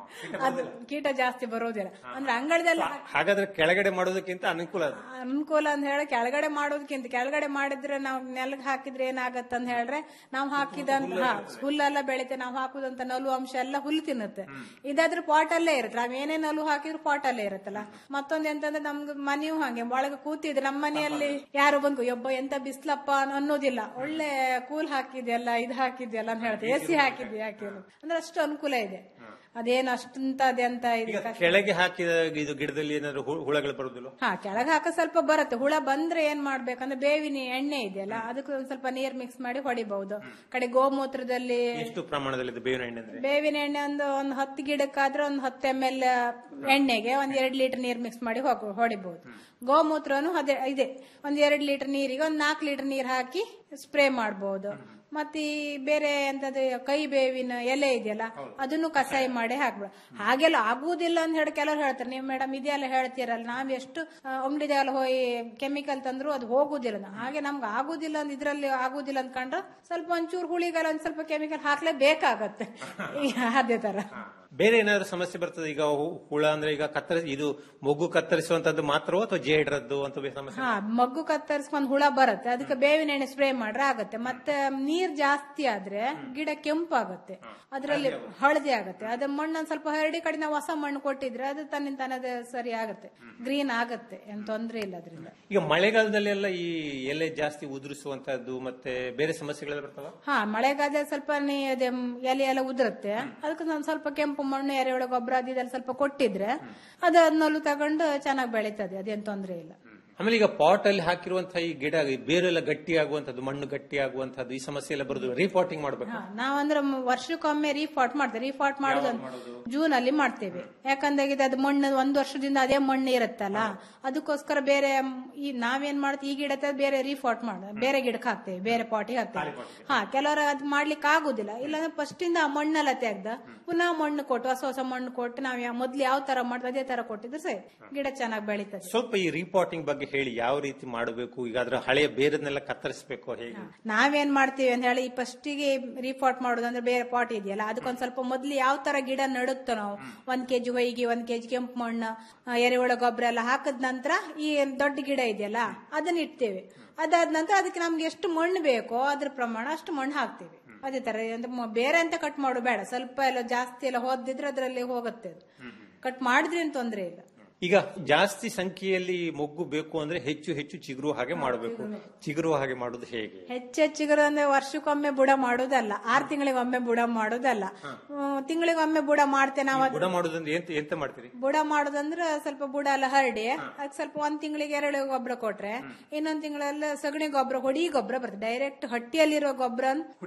ಅದು ಕೀಟ ಜಾಸ್ತಿ ಬರುವುದಿಲ್ಲ ಅಂದ್ರೆ ಅಂಗಳದಲ್ಲಿ ಹಾಗಾದ್ರೆ ಕೆಳಗಡೆ ಮಾಡೋದಕ್ಕಿಂತ ಅನುಕೂಲ ಅದು ಅನುಕೂಲ ಅಂತ ಹೇಳಿ ಕೆಳಗಡೆ ಮಾಡೋದಕ್ಕಿಂತ ಕೆಳಗಡೆ ಮಾಡಿದ್ರೆ ನಾವು ನೆಲಗ್ ಹಾಕಿದ್ರೆ ಏನಾಗತ್ತೆ ಅಂತ ಹೇಳಿದ್ರೆ ನಾವು ಹಾಕಿದಂತ ಹಾ, ಹುಲ್ಲೆಲ್ಲ ಬೆಳಿತೆ ನಾವು ಹಾಕುದಂತ ನಲು ಅಂಶ ಎಲ್ಲ ಹುಲ್ಲು ತಿನ್ನುತ್ತೆ ಇದಾದ್ರೆ ಪಾಟ್ ಅಲ್ಲೇ ಇರುತ್ತೆ ನಾವ್ ಏನೇ ನಲು ಹಾಕಿದ್ರು ಪಾಟ್ ಅಲ್ಲೇ ಇರುತ್ತಲ್ಲ ಮತ್ತೊಂದ್ ಎಂತಂದ್ರೆ ನಮ್ಗೆ ಮನೆಯೂ ಹಾಗೆ ಒಳಗೆ ಕೂತಿದ್ರೆ ನಮ್ಮ ಮನೆಯಲ್ಲಿ ಯಾರು ಬಂದು ಒಬ್ಬ ಎಂತ ಬಿಸ್ಲಪ್ಪ ಅನ್ನೋದಿಲ್ಲ ಒಳ್ಳೆ ಕೂಲ್ ಹಾಕಿದ್ಯಲ್ಲ ಇದು ಹಾಕಿದ್ಯಲ್ಲ ಅಂತ ಹೇಳ್ತಾರೆ ಎಸಿ ಹಾಕಿದ್ಯಾ ಹಾಕಿಲ್ಲ ಅಂದ್ರೆ ಅಷ್ಟು ಅನುಕೂಲ ಇದೆ ಅದೇನು ಅಷ್ಟಂತ ಅದೆಂತ ಇದು ಈಗ ಕೆಳಗೆ ಹಾಕಿದ ಇದು ಗಿಡದಲ್ಲಿ ಏನಾದ್ರು ಹು- ಹುಳಗಳು ಬರುದಿಲ್ಲ ಹಾ ಕೆಳಗೆ ಹಾಕ ಸ್ವಲ್ಪ ಬರುತ್ತೆ ಹುಳ ಬಂದ್ರೆ ಏನ್ ಮಾಡ್ಬೇಕಂದ್ರೆ ಬೇವಿನ ಎಣ್ಣೆ ಇದೆಯಲ್ಲ ಅದಕ್ಕೆ ಒಂದ್ ಸ್ವಲ್ಪ ನೀರ್ ಮಿಕ್ಸ್ ಮಾಡಿ ಹೊಡಿಬಹುದು ಕಡೆ ಗೋಮೂತ್ರದಲ್ಲಿ ಎಷ್ಟು ಪ್ರಮಾಣದಲ್ಲಿ ಇದು ಬೇವಿನ ಎಣ್ಣೆ ಅಂದ್ರೆ ಬೇವಿನ ಎಣ್ಣೆ ಒಂದು ಒಂದು ಹತ್ತು ಗಿಡಕ್ಕಾದ್ರೆ ಒಂದು ಹತ್ತು ಎಮ್ ಎಲ್ ಎಣ್ಣೆಗೆ ಒಂದ್ ಎರಡ್ ಲೀಟರ್ ನೀರ್ ಮಿಕ್ಸ್ ಮಾಡಿ ಹೋಗ ಹೊಡಿಬಹುದು ಗೋಮೂತ್ರನು ಅದೇ ಇದೆ ಒಂದ್ ಎರಡ್ ಲೀಟರ್ ನೀರಿಗೆ ಒಂದ್ ನಾಲ್ಕು ಲೀಟರ್ ನೀರ್ ಹಾಕಿ ಸ್ಪ್ರೇ ಮಾಡಬಹುದು ಮತ್ತೆ ಈ ಬೇರೆ ಎಂತದ್ದು ಕೈ ಬೇವಿನ ಎಲೆ ಇದೆಯಲ್ಲ ಅದನ್ನು ಕಷಾಯ ಮಾಡಿ ಹಾಕ್ಬಿಡ ಹಾಗೆಲ್ಲ ಆಗುವುದಿಲ್ಲ ಅಂತ ಹೇಳಿ ಕೆಲವರು ಹೇಳ್ತಾರೆ ನೀವು ಮೇಡಮ್ ಇದೆಲ್ಲ ಹೇಳ್ತೀರಲ್ಲ ನಾವ್ ಎಷ್ಟು ಆ, ಅಂಗಡಿದೆಲ್ಲ ಹೋಗಿ ಕೆಮಿಕಲ್ ತಂದ್ರು ಅದು ಹೋಗುದಿಲ್ಲ ಹಾಗೆ ನಮ್ಗೆ ಆಗುದಿಲ್ಲ ಅಂತ ಇದ್ರಲ್ಲಿ ಆಗುದಿಲ್ಲ ಅಂದ್ಕೊಂಡ್ರೆ ಸ್ವಲ್ಪ ಒಂಚೂರು ಹುಳಿಗೆಲ್ಲ ಒಂದ್ ಸ್ವಲ್ಪ ಕೆಮಿಕಲ್ ಹಾಕ್ಲೇಬೇಕಾಗತ್ತೆ ಈ ಅದೇ ತರ ಬೇರೆ ಏನಾದ್ರು ಸಮಸ್ಯೆ ಬರ್ತದೆ ಈಗ ಹು- ಹುಳ ಅಂದ್ರೆ ಈಗ ಕತ್ತರಿಸಿ ಇದು ಮೊಗ್ಗು ಕತ್ತರಿಸುವಂತದ್ದು ಮಾತ್ರವೋ ಅಥವಾ ಜೇಡ್ರದ್ದು ಅಂತ ಬೇರೆ ಸಮಸ್ಯೆ ಹಾ ಮಗ್ಗು ಕತ್ತರಿಸ್ಕೊಂಡ್ ಹುಳ ಬರುತ್ತೆ ಅದಕ್ಕೆ ಬೇವಿನ ಎಣ್ಣೆ ಸ್ಪ್ರೇ ಮಾಡ್ರೆ ಆಗತ್ತೆ ಮತ್ತೆ ನೀರ್ ಜಾಸ್ತಿ ಆದ್ರೆ ಗಿಡ ಕೆಂಪಾಗತ್ತೆ ಅದ್ರಲ್ಲಿ ಹಳದಿ ಆಗತ್ತೆ ಅದ ಮಣ್ಣೊಂದ್ ಸ್ವಲ್ಪ ಹರಡಿ ಕಡೆ ನಾವು ಹೊಸ ಮಣ್ಣು ಕೊಟ್ಟಿದ್ರೆ ಅದು ತನ್ನಿಂದ ತಾನೇ ಸರಿ ಆಗತ್ತೆ ಗ್ರೀನ್ ಆಗತ್ತೆ ಏನ್ ತೊಂದ್ರೆ ಇಲ್ಲ ಅದರಿಂದ ಈಗ ಮಳೆಗಾಲದಲ್ಲಿ ಎಲ್ಲ ಈ ಎಲೆ ಜಾಸ್ತಿ ಉದುರಿಸುವಂತದ್ದು ಮತ್ತೆ ಬೇರೆ ಸಮಸ್ಯೆಗಳೆಲ್ಲ ಬರ್ತಾವ ಹಾ ಮಳೆಗಾಲದಲ್ಲಿ ಸ್ವಲ್ಪ ನೀ ಅದೇ ಮ್, ಎಲೆ ಎಲ್ಲ ಉದುರುತ್ತೆ ಅದಕ್ಕೆ ನಾನು ಸ್ವಲ್ಪ ಕೆಂಪು ಮಣ್ಣು ಎರೆಹುಳ ಗೊಬ್ಬರ ಅದು ಇದೆಲ್ಲ ಸ್ವಲ್ಪ ಕೊಟ್ಟಿದ್ರೆ ಅದು ಅದನ್ನಲ್ಲೂ ತಗೊಂಡು ಚೆನ್ನಾಗಿ ಬೆಳೀತದೆ ಅದೇನ್ ತೊಂದ್ರೆ ಇಲ್ಲ ಆಮೇಲೆ ಈಗ ಪಾಟ್ ಅಲ್ಲಿ ಹಾಕಿರುವಂತಹ ಈ ಗಿಡ ಈ ಬೇರೆಲ್ಲ ಗಟ್ಟಿ ಆಗುವಂತದ್ದು ಮಣ್ಣು ಗಟ್ಟಿ ಆಗುವಂತದ್ದು ಈ ಸಮಸ್ಯೆ ಎಲ್ಲ ಬರುದು ರೀಪಾಟಿಂಗ್ ಮಾಡ್ಬೇಕು ಹಾ, ನಾವಂದ್ರೆ ಮ್- ವರ್ಷಕ್ಕೊಮ್ಮೆ ರೀಫಾಟ್ ಮಾಡ್ತೇವೆ ರೀಫಾಟ್ ಮಾಡೋದು ಜೂನ್ ಅಲ್ಲಿ ಮಾಡ್ತೇವೆ ಯಾಕಂದ್ರೆ ಇದು ಅದು ಮಣ್ಣು ಒಂದ್ ವರ್ಷದಿಂದ ಅದೇ ಮಣ್ಣು ಇರುತ್ತಲ್ಲ ಅದಕ್ಕೋಸ್ಕರ ಬೇರೆ ಮ್, ಈ ನಾವೇನ್ ಮಾಡ್ತೀವಿ ಈ ಗಿಡ ತೆಗ್ದು ಬೇರೆ ರೀಫಾಟ್ ಮಾಡ ಬೇರೆ ಗಿಡಕ್ಕೆ ಹಾಕ್ತೇವೆ ಬೇರೆ ಪಾಟಿಗೆ ಹಾಕ್ತೇವೆ ಹಾ ಕೆಲವರು ಅದ್ ಮಾಡ್ಲಿಕ್ಕೆ ಆಗುದಿಲ್ಲ ಇಲ್ಲಾಂದ್ರೆ ಫಸ್ಟ್ ಇಂದ ಆ ಮಣ್ಣೆಲ್ಲ ತೆಗ್ದ ಪುನಃ ಮಣ್ಣು ಕೊಟ್ಟು ಹೊಸ ಹೊಸ ಮಣ್ಣು ಕೊಟ್ಟು ನಾವ್ ಯಾ- ಮೊದ್ಲು ಯಾವ ತರ ಮಾಡ್ತೀವಿ ಅದೇ ತರ ಕೊಟ್ಟಿದ್ರೆ ಸರಿ ಗಿಡ ಚೆನ್ನಾಗಿ ಬೆಳೀತದೆ ಸ್ವಲ್ಪ ಈ ರೀಪಾಟಿಂಗ್ ಬಗ್ಗೆ ಹೇಳಿ ಯಾವ ರೀತಿ ಮಾಡಬೇಕು ಈಗ ಅದ್ರ ಹಳೆಯ ಬೇರನ್ನೆಲ್ಲ ಕತ್ತರಿಸಬೇಕು ಹೇಗೆ ನಾವೇನ್ ಮಾಡ್ತೀವಿ ಅಂತ ಹೇಳಿ ಫಸ್ಟಿಗೆ ರೀಪಾಟ್ ಮಾಡೋದಂದ್ರೆ ಬೇರೆ ಪಾಟ್ ಇದೆಯಲ್ಲ ಅದಕ್ಕೊಂದ್ ಸ್ವಲ್ಪ ಮೊದ್ಲು ಯಾವ ತರ ಗಿಡ ನಡುತ್ತೋ ನಾವು ಒಂದ್ ಕೆಜಿ ಹೊಯ್ಗೆ ಒಂದ್ ಕೆಜಿ ಕೆಂಪು ಮಣ್ಣು ಆ, ಎರೆಹುಳ ಗೊಬ್ಬರ ಎಲ್ಲ ಹಾಕದ ನಂತರ ಈ ದೊಡ್ಡ ಗಿಡ ಇದೆಯಲ್ಲ ಅದನ್ನ ಇಡ್ತೇವೆ ಅದಾದ ನಂತರ ಅದಕ್ಕೆ ನಮ್ಗೆ ಎಷ್ಟು ಮಣ್ಣು ಬೇಕೋ ಅದ್ರ ಪ್ರಮಾಣ ಅಷ್ಟು ಮಣ್ಣು ಹಾಕ್ತೇವೆ ಅದೇ ತರ ಅಂದ್ರೆ ಮ- ಬೇರೆ ಅಂತ ಕಟ್ ಮಾಡು ಬೇಡ ಸ್ವಲ್ಪ ಎಲ್ಲ ಜಾಸ್ತಿ ಎಲ್ಲ ಹೋದಿದ್ರೆ ಅದರಲ್ಲಿ ಹೋಗುತ್ತೆ ಅದು ಕಟ್ ಮಾಡಿದ್ರೆ ಏನ್ ತೊಂದ್ರೆ ಇಲ್ಲ ಈಗ ಜಾಸ್ತಿ ಸಂಖ್ಯೆಯಲ್ಲಿ ಮೊಗ್ಗು ಬೇಕು ಅಂದ್ರೆ ಹೆಚ್ಚು ಹೆಚ್ಚು ಚಿಗುರು ಹಾಗೆ ಮಾಡಬೇಕು ಚಿಗುರು ಹಾಗೆ ಮಾಡುದು ಹೇಗೆ ಹೆಚ್ಚೆಚ್ಚಿಗರು ಅಂದ್ರೆ ವರ್ಷಕ್ಕೊಮ್ಮೆ ಬುಡ ಮಾಡೋದಲ್ಲ ಆರ್ ತಿಂಗಳಿಗೊಮ್ಮೆ ಬುಡ ಮಾಡೋದಲ್ಲ ತಿಂಗಳಿಗೊಮ್ಮೆ ಬುಡ ಮಾಡ್ತೇವೆ ನಾವು ಬುಡ ಮಾಡುದಂದ್ರೆ ಎಂತ ಎಂತ ಮಾಡ್ತೀರಿ ಬುಡ ಮಾಡೋದಂದ್ರೆ ಸ್ವಲ್ಪ ಬುಡ ಎಲ್ಲ ಹರಡಿ ಅದಕ್ಕೆ ಸ್ವಲ್ಪ ಒಂದ್ ತಿಂಗಳಿಗೆ ಎರಡು ಗೊಬ್ಬರ ಕೊಟ್ರೆ ಇನ್ನೊಂದ್ ತಿಂಗಳೆಲ್ಲ ಸಗಣಿ ಗೊಬ್ಬರ ಹೊಡಿ ಗೊಬ್ಬರ ಬರ್ತದೆ ಡೈರೆಕ್ಟ್ ಹಟ್ಟಿಯಲ್ಲಿರೋ ಗೊಬ್ಬರ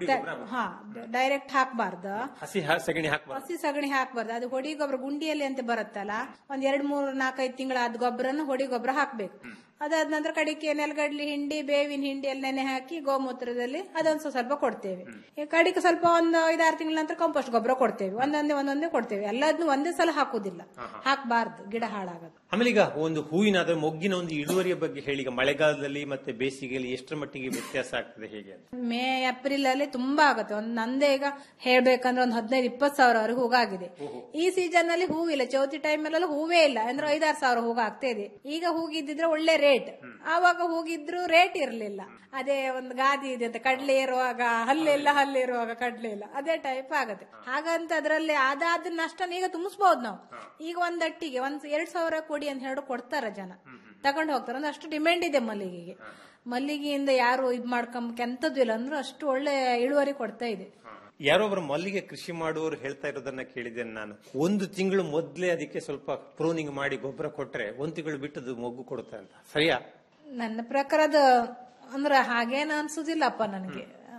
ಹಾ ಡೈರೆಕ್ಟ್ ಹಾಕ್ಬಾರ್ದು ಹಸಿ ಹ- ಸಗಣಿ ಹಾಕ್ಬಾರ್ದು ಹಸಿ ಸಗಣಿ ಹಾಕ್ಬಾರ್ದು ಅದು ಹೊಡಿ ಗೊಬ್ಬರ ಗುಂಡಿಯಲ್ಲಿ ಅಂತ ಬರುತ್ತಲ್ಲ ಒಂದ್ ಎರಡ್ ಮೂರ್ ನಾಲ್ಕೈದು ತಿಂಗಳ ಅದ್ ಗೊಬ್ಬರನ ಹೊಡಿ ಗೊಬ್ಬರ ಹಾಕ್ಬೇಕು ಅದಾದ ನಂತರ ಕಡಿಕೆ ನೆಲಗಡ್ಲಿ ಹಿಂಡಿ ಬೇವಿನ ಹಿಂಡಿ ಎಲ್ಲ ನೆನೆ ಹಾಕಿ ಗೋಮೂತ್ರದಲ್ಲಿ ಅದೊಂದ್ ಸ್ವಲ್ಪ ಸ್ವಲ್ಪ ಕೊಡ್ತೇವೆ ಈ ಕಡಿಕೆ ಸ್ವಲ್ಪ ಒಂದು ಐದಾರು ತಿಂಗಳ ನಂತರ ಕಂಪೋಸ್ಟ್ ಗೊಬ್ಬರ ಕೊಡ್ತೇವೆ ಒಂದೊಂದೇ ಒಂದೊಂದೇ ಕೊಡ್ತೇವೆ ಎಲ್ಲದನ್ನು ಒಂದೇ ಸಲ ಹಾಕುದಿಲ್ಲ ಹಾಕ್ಬಾರ್ದು ಗಿಡ ಹಾಳಾಗದು ಆಮೇಲೆ ಈಗ ಒಂದು ಹೂವಿನ ಅದರ ಮೊಗ್ಗಿನ ಒಂದು ಇಳುವರಿಯ ಬಗ್ಗೆ ಹೇಳಿ ಈಗ ಮಳೆಗಾಲದಲ್ಲಿ ಮತ್ತೆ ಬೇಸಿಗೆಯಲ್ಲಿ ಎಷ್ಟರ ಮಟ್ಟಿಗೆ ವ್ಯತ್ಯಾಸ ಆಗ್ತದೆ ಹೇಗೆ ಅಂತ ಮೇ ಏಪ್ರಿಲ್ ಅಲ್ಲಿ ತುಂಬಾ ಆಗುತ್ತೆ ಒಂದ್ ನಂದೇ ಈಗ ಹೇಳ್ಬೇಕಂದ್ರೆ ಒಂದ್ ಹದಿನೈದು ಇಪ್ಪತ್ತು ಸಾವಿರವರೆಗೆ ಹೂಗಾಗಿದೆ ಈ ಸೀಸನ್ ಅಲ್ಲಿ ಹೂವಿಲ್ಲ ಚೌತಿ ಟೈಮ್ ಅಲ್ಲೆಲ್ಲ ಹೂವೇ ಇಲ್ಲ ಅಂದ್ರೆ ಐದಾರು ಸಾವಿರ ಹೂಗ ಆಗ್ತಾ ಇದೆ ಈಗ ಹೂಗಿದ್ದಿದ್ರೆ ಒಳ್ಳೆ ರೇಟ್ ಆವಾಗ ಹೂಗಿದ್ರು ರೇಟ್ ಇರ್ಲಿಲ್ಲ ಅದೇ ಒಂದು ಗಾದಿ ಇದೆ ಅಂತ ಕಡ್ಲೆ ಇರುವಾಗ ಹಲ್ಲೆಲ್ಲ ಹಲ್ಲಿರುವಾಗ ಕಡ್ಲೆ ಇಲ್ಲ ಅದೇ ಟೈಪ್ ಆಗತ್ತೆ ಹಾಗಂತ ಅದ್ರಲ್ಲಿ ಅದಾದ ನಷ್ಟ ಈಗ ತುಂಬಿಸ್ಬಹುದು ನಾವು ಈಗ ಒಂದ್ ಅಟ್ಟಿಗೆ ಒಂದ್ ಎರಡ್ ಸಾವಿರ ಕೊಡಿ ಅಂತ ಹೇಳಿ ಕೊಡ್ತಾರ ಜನ ತಗೊಂಡ್ ಹೋಗ್ತಾರೆ ಅಂದ್ರೆ ಅಷ್ಟು ಡಿಮ್ಯಾಂಡ್ ಇದೆ ಮಲ್ಲಿಗೆಗೆ ಮಲ್ಲಿಗೆಯಿಂದ ಯಾರು ಇದ್ ಮಾಡ್ಕೊಂಬ ಎಂತದ್ದು ಇಲ್ಲ ಅಂದ್ರೆ ಅಷ್ಟು ಒಳ್ಳೆ ಇಳುವರಿ ಕೊಡ್ತಾ ಇದೆ ಯಾರೊಬ್ರು ಮಲ್ಲಿಗೆ ಕೃಷಿ ಮಾಡುವವರು ಹೇಳ್ತಾ ಇರೋದನ್ನ ಕೇಳಿದ್ದೇನೆ ನಾನು ಒಂದು ತಿಂಗಳು ಮೊದ್ಲೇ ಅದಕ್ಕೆ ಸ್ವಲ್ಪ ಪ್ರೂನಿಂಗ್ ಮಾಡಿ ಗೊಬ್ಬರ ಕೊಟ್ರೆ ಒಂದ್ ತಿಂಗಳು ಬಿಟ್ಟದು ಮೊಗ್ಗು ಕೊಡುತ್ತೆ ಅಂತ ಸರಿಯಾ ನನ್ನ ಪ್ರಕಾರ ಅದು ಅಂದ್ರೆ ಹಾಗೇನು ಅನ್ಸುದಿಲ್ಲಪ್ಪ ನನಗೆ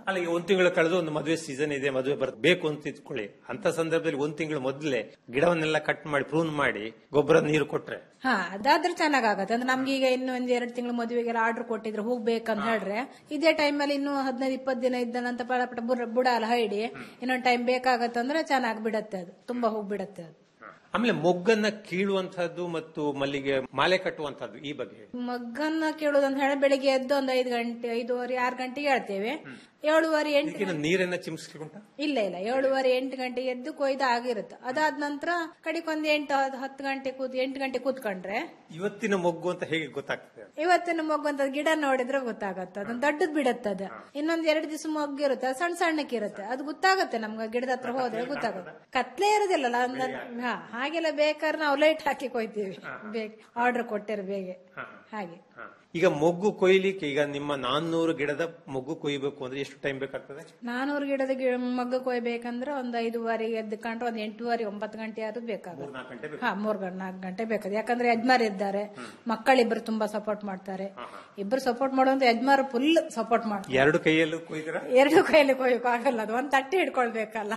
ಅಲ್ಲ ಈಗ ಒಂದ್ ತಿಂಗಳು ಕಳೆದು ಒಂದು ಮದುವೆ ಸೀಸನ್ ಇದೆ ಮದುವೆ ಬರಬೇಕು ಅಂತ ಇಟ್ಕೊಳ್ಳಿ ಅಂತ ಸಂದರ್ಭದಲ್ಲಿ ಒಂದ್ ತಿಂಗಳು ಮೊದಲೇ ಗಿಡವನ್ನೆಲ್ಲ ಕಟ್ ಮಾಡಿ ಪ್ರೂನ್ ಮಾಡಿ ಗೊಬ್ಬರ ನೀರು ಕೊಟ್ರೆ ಹಾ ಅದಾದ್ರೆ ಚೆನ್ನಾಗತ್ತೆ ಅಂದ್ರೆ ನಮ್ಗೆ ಈಗ ಇನ್ನು ಒಂದ್ ಎರಡ್ ತಿಂಗಳು ಮದುವೆಗೆಲ್ಲ ಆರ್ಡರ್ ಕೊಟ್ಟಿದ್ರೆ ಹೋಗ್ಬೇಕಂತ ಹೇಳ್ರೆ ಇದೇ ಟೈಮ್ ಅಲ್ಲಿ ಇನ್ನು ಹದಿನೈದು ಇಪ್ಪತ್ತು ದಿನ ಇದ್ದ ನಂತರ ಪಟ ಪಟ ಬುಡ- ಬುಡ ಎಲ್ಲ ಹೈಡಿ ಇನ್ನೊಂದ್ ಟೈಮ್ ಬೇಕಾಗತ್ತಂದ್ರೆ ಚೆನ್ನಾಗಿ ಬಿಡತ್ತೆ ಅದು ತುಂಬಾ ಹೋಗ್ಬಿಡತ್ತೆ ಅದು ಆಮೇಲೆ ಮೊಗ್ಗನ್ನ ಕೀಳುವಂತಹದ್ದು ಮತ್ತು ಮಲ್ಲಿಗೆ ಮಾಲೆ ಕಟ್ಟುವಂತಹದ್ದು ಈ ಬಗ್ಗೆ ಹೇಳಿ ಮಗ್ಗನ್ನ ಕೇಳೋದಂತ ಹೇಳಿ ಬೆಳಿಗ್ಗೆ ಎದ್ದು ಒಂದ್ ಐದು ಗಂಟೆ ಐದೂವರೆ ಆರು ಗಂಟೆಗೆ ಹೇಳ್ತೇವೆ ಏಳುವರೆ ಎಂಟು ಇದಕ್ಕಿಂತ ನೀರನ್ನ ಚಿಮ್ಸ್ಕೊಂಡ ಇಲ್ಲ ಇಲ್ಲ ಏಳುವರೆ ಎಂಟು ಗಂಟೆಗೆ ಎದ್ದು ಕೊಯ್ದು ಆಗಿರುತ್ತೆ ಅದಾದ ನಂತರ ಕಡಿಕೊಂದ್ ಎಂಟು ಹತ್ತು- ಹತ್ತು ಗಂಟೆ ಕೂತ್ ಎಂಟು ಗಂಟೆ ಕೂತ್ಕೊಂಡ್ರೆ ಇವತ್ತಿನ ಮೊಗ್ಗು ಅಂತ ಹೇಗೆ ಗೊತ್ತಾಗ್ತದೆ ಇವತ್ತಿನ ಮೊಗ್ಗಂತ ಗಿಡ ನೋಡಿದ್ರೆ ಗೊತ್ತಾಗತ್ತೆ ಅದನ್ನ ದೊಡ್ಡದ್ ಬಿಡತ್ತೆ ಅದು ಇನ್ನೊಂದ್ ಎರಡು ದಿವಸ ಮೊಗ್ಗಿರುತ್ತೆ ಅದು ಸಣ್ಣ ಸಣ್ಣಕ್ಕಿರುತ್ತೆ ಅದು ಗೊತ್ತಾಗತ್ತೆ ನಮ್ಗೆ ಗಿಡದ ಹತ್ರ ಹೋದ್ರೆ ಗೊತ್ತಾಗುತ್ತೆ ಕತ್ಲೆ ಇರೋದಿಲ್ಲಲ್ಲ ಅಂದ- ಹಾ ಹಾಗೆಲ್ಲ ಬೇಕಾದ್ರೆ ನಾವು ಲೈಟ್ ಹಾಕಿ ಕೊಯ್ತೀವಿ ಬೇಗ ಆರ್ಡರ್ ಕೊಟ್ಟಿರು ಬೇಗ ಹಾಗೆ ಈಗ ಮೊಗ್ಗು ಕೊಯ್ಲಿಕ್ಕೆ ಈಗ ನಿಮ್ಮ ನಾನ್ನೂರು ಗಿಡದ ಮೊಗ್ಗು ಕೊಯ್ಬೇಕು ಅಂದ್ರೆ ಎಷ್ಟು ಟೈಮ್ ಬೇಕಾಗ್ತದೆ ನಾನೂರು ಗಿಡದ ಗಿ- ಮೊಗ್ಗು ಕೊಯ್ಬೇಕಂದ್ರೆ ಒಂದ್ ಐದುವರೆಗೆ ಎದ್ದುಕೊಂಡ್ರೆ ಒಂದ್ ಎಂಟೂವರೆ ಒಂಬತ್ತು ಗಂಟೆ ಆದ್ರೂ ಬೇಕಾಗುತ್ತೆ ಹಾ ಮೂರ್ ಗಂಟೆ ನಾಲ್ಕು ಗಂಟೆ ಬೇಕಾದ್ರೆ ಯಾಕಂದ್ರೆ ಯಜಮಾರ್ ಇದ್ದಾರೆ ಮಕ್ಕಳಿಬ್ರು ತುಂಬಾ ಸಪೋರ್ಟ್ ಮಾಡ್ತಾರೆ ಇಬ್ರು ಸಪೋರ್ಟ್ ಮಾಡುವಂತ ಯಜಮಾರ್ ಫುಲ್ ಸಪೋರ್ಟ್ ಮಾಡ್ತಾರೆ ಎರಡು ಕೈಯಲ್ಲೂ ಕೊಯ್ದಿರ ಎರಡು ಕೈಯಲ್ಲಿ ಕೊಯ್ಯಕ್ ಆಗಲ್ಲ ಅದು ಒಂದ್ ತಟ್ಟೆ ಹಿಡ್ಕೊಳ್ಬೇಕಲ್ಲ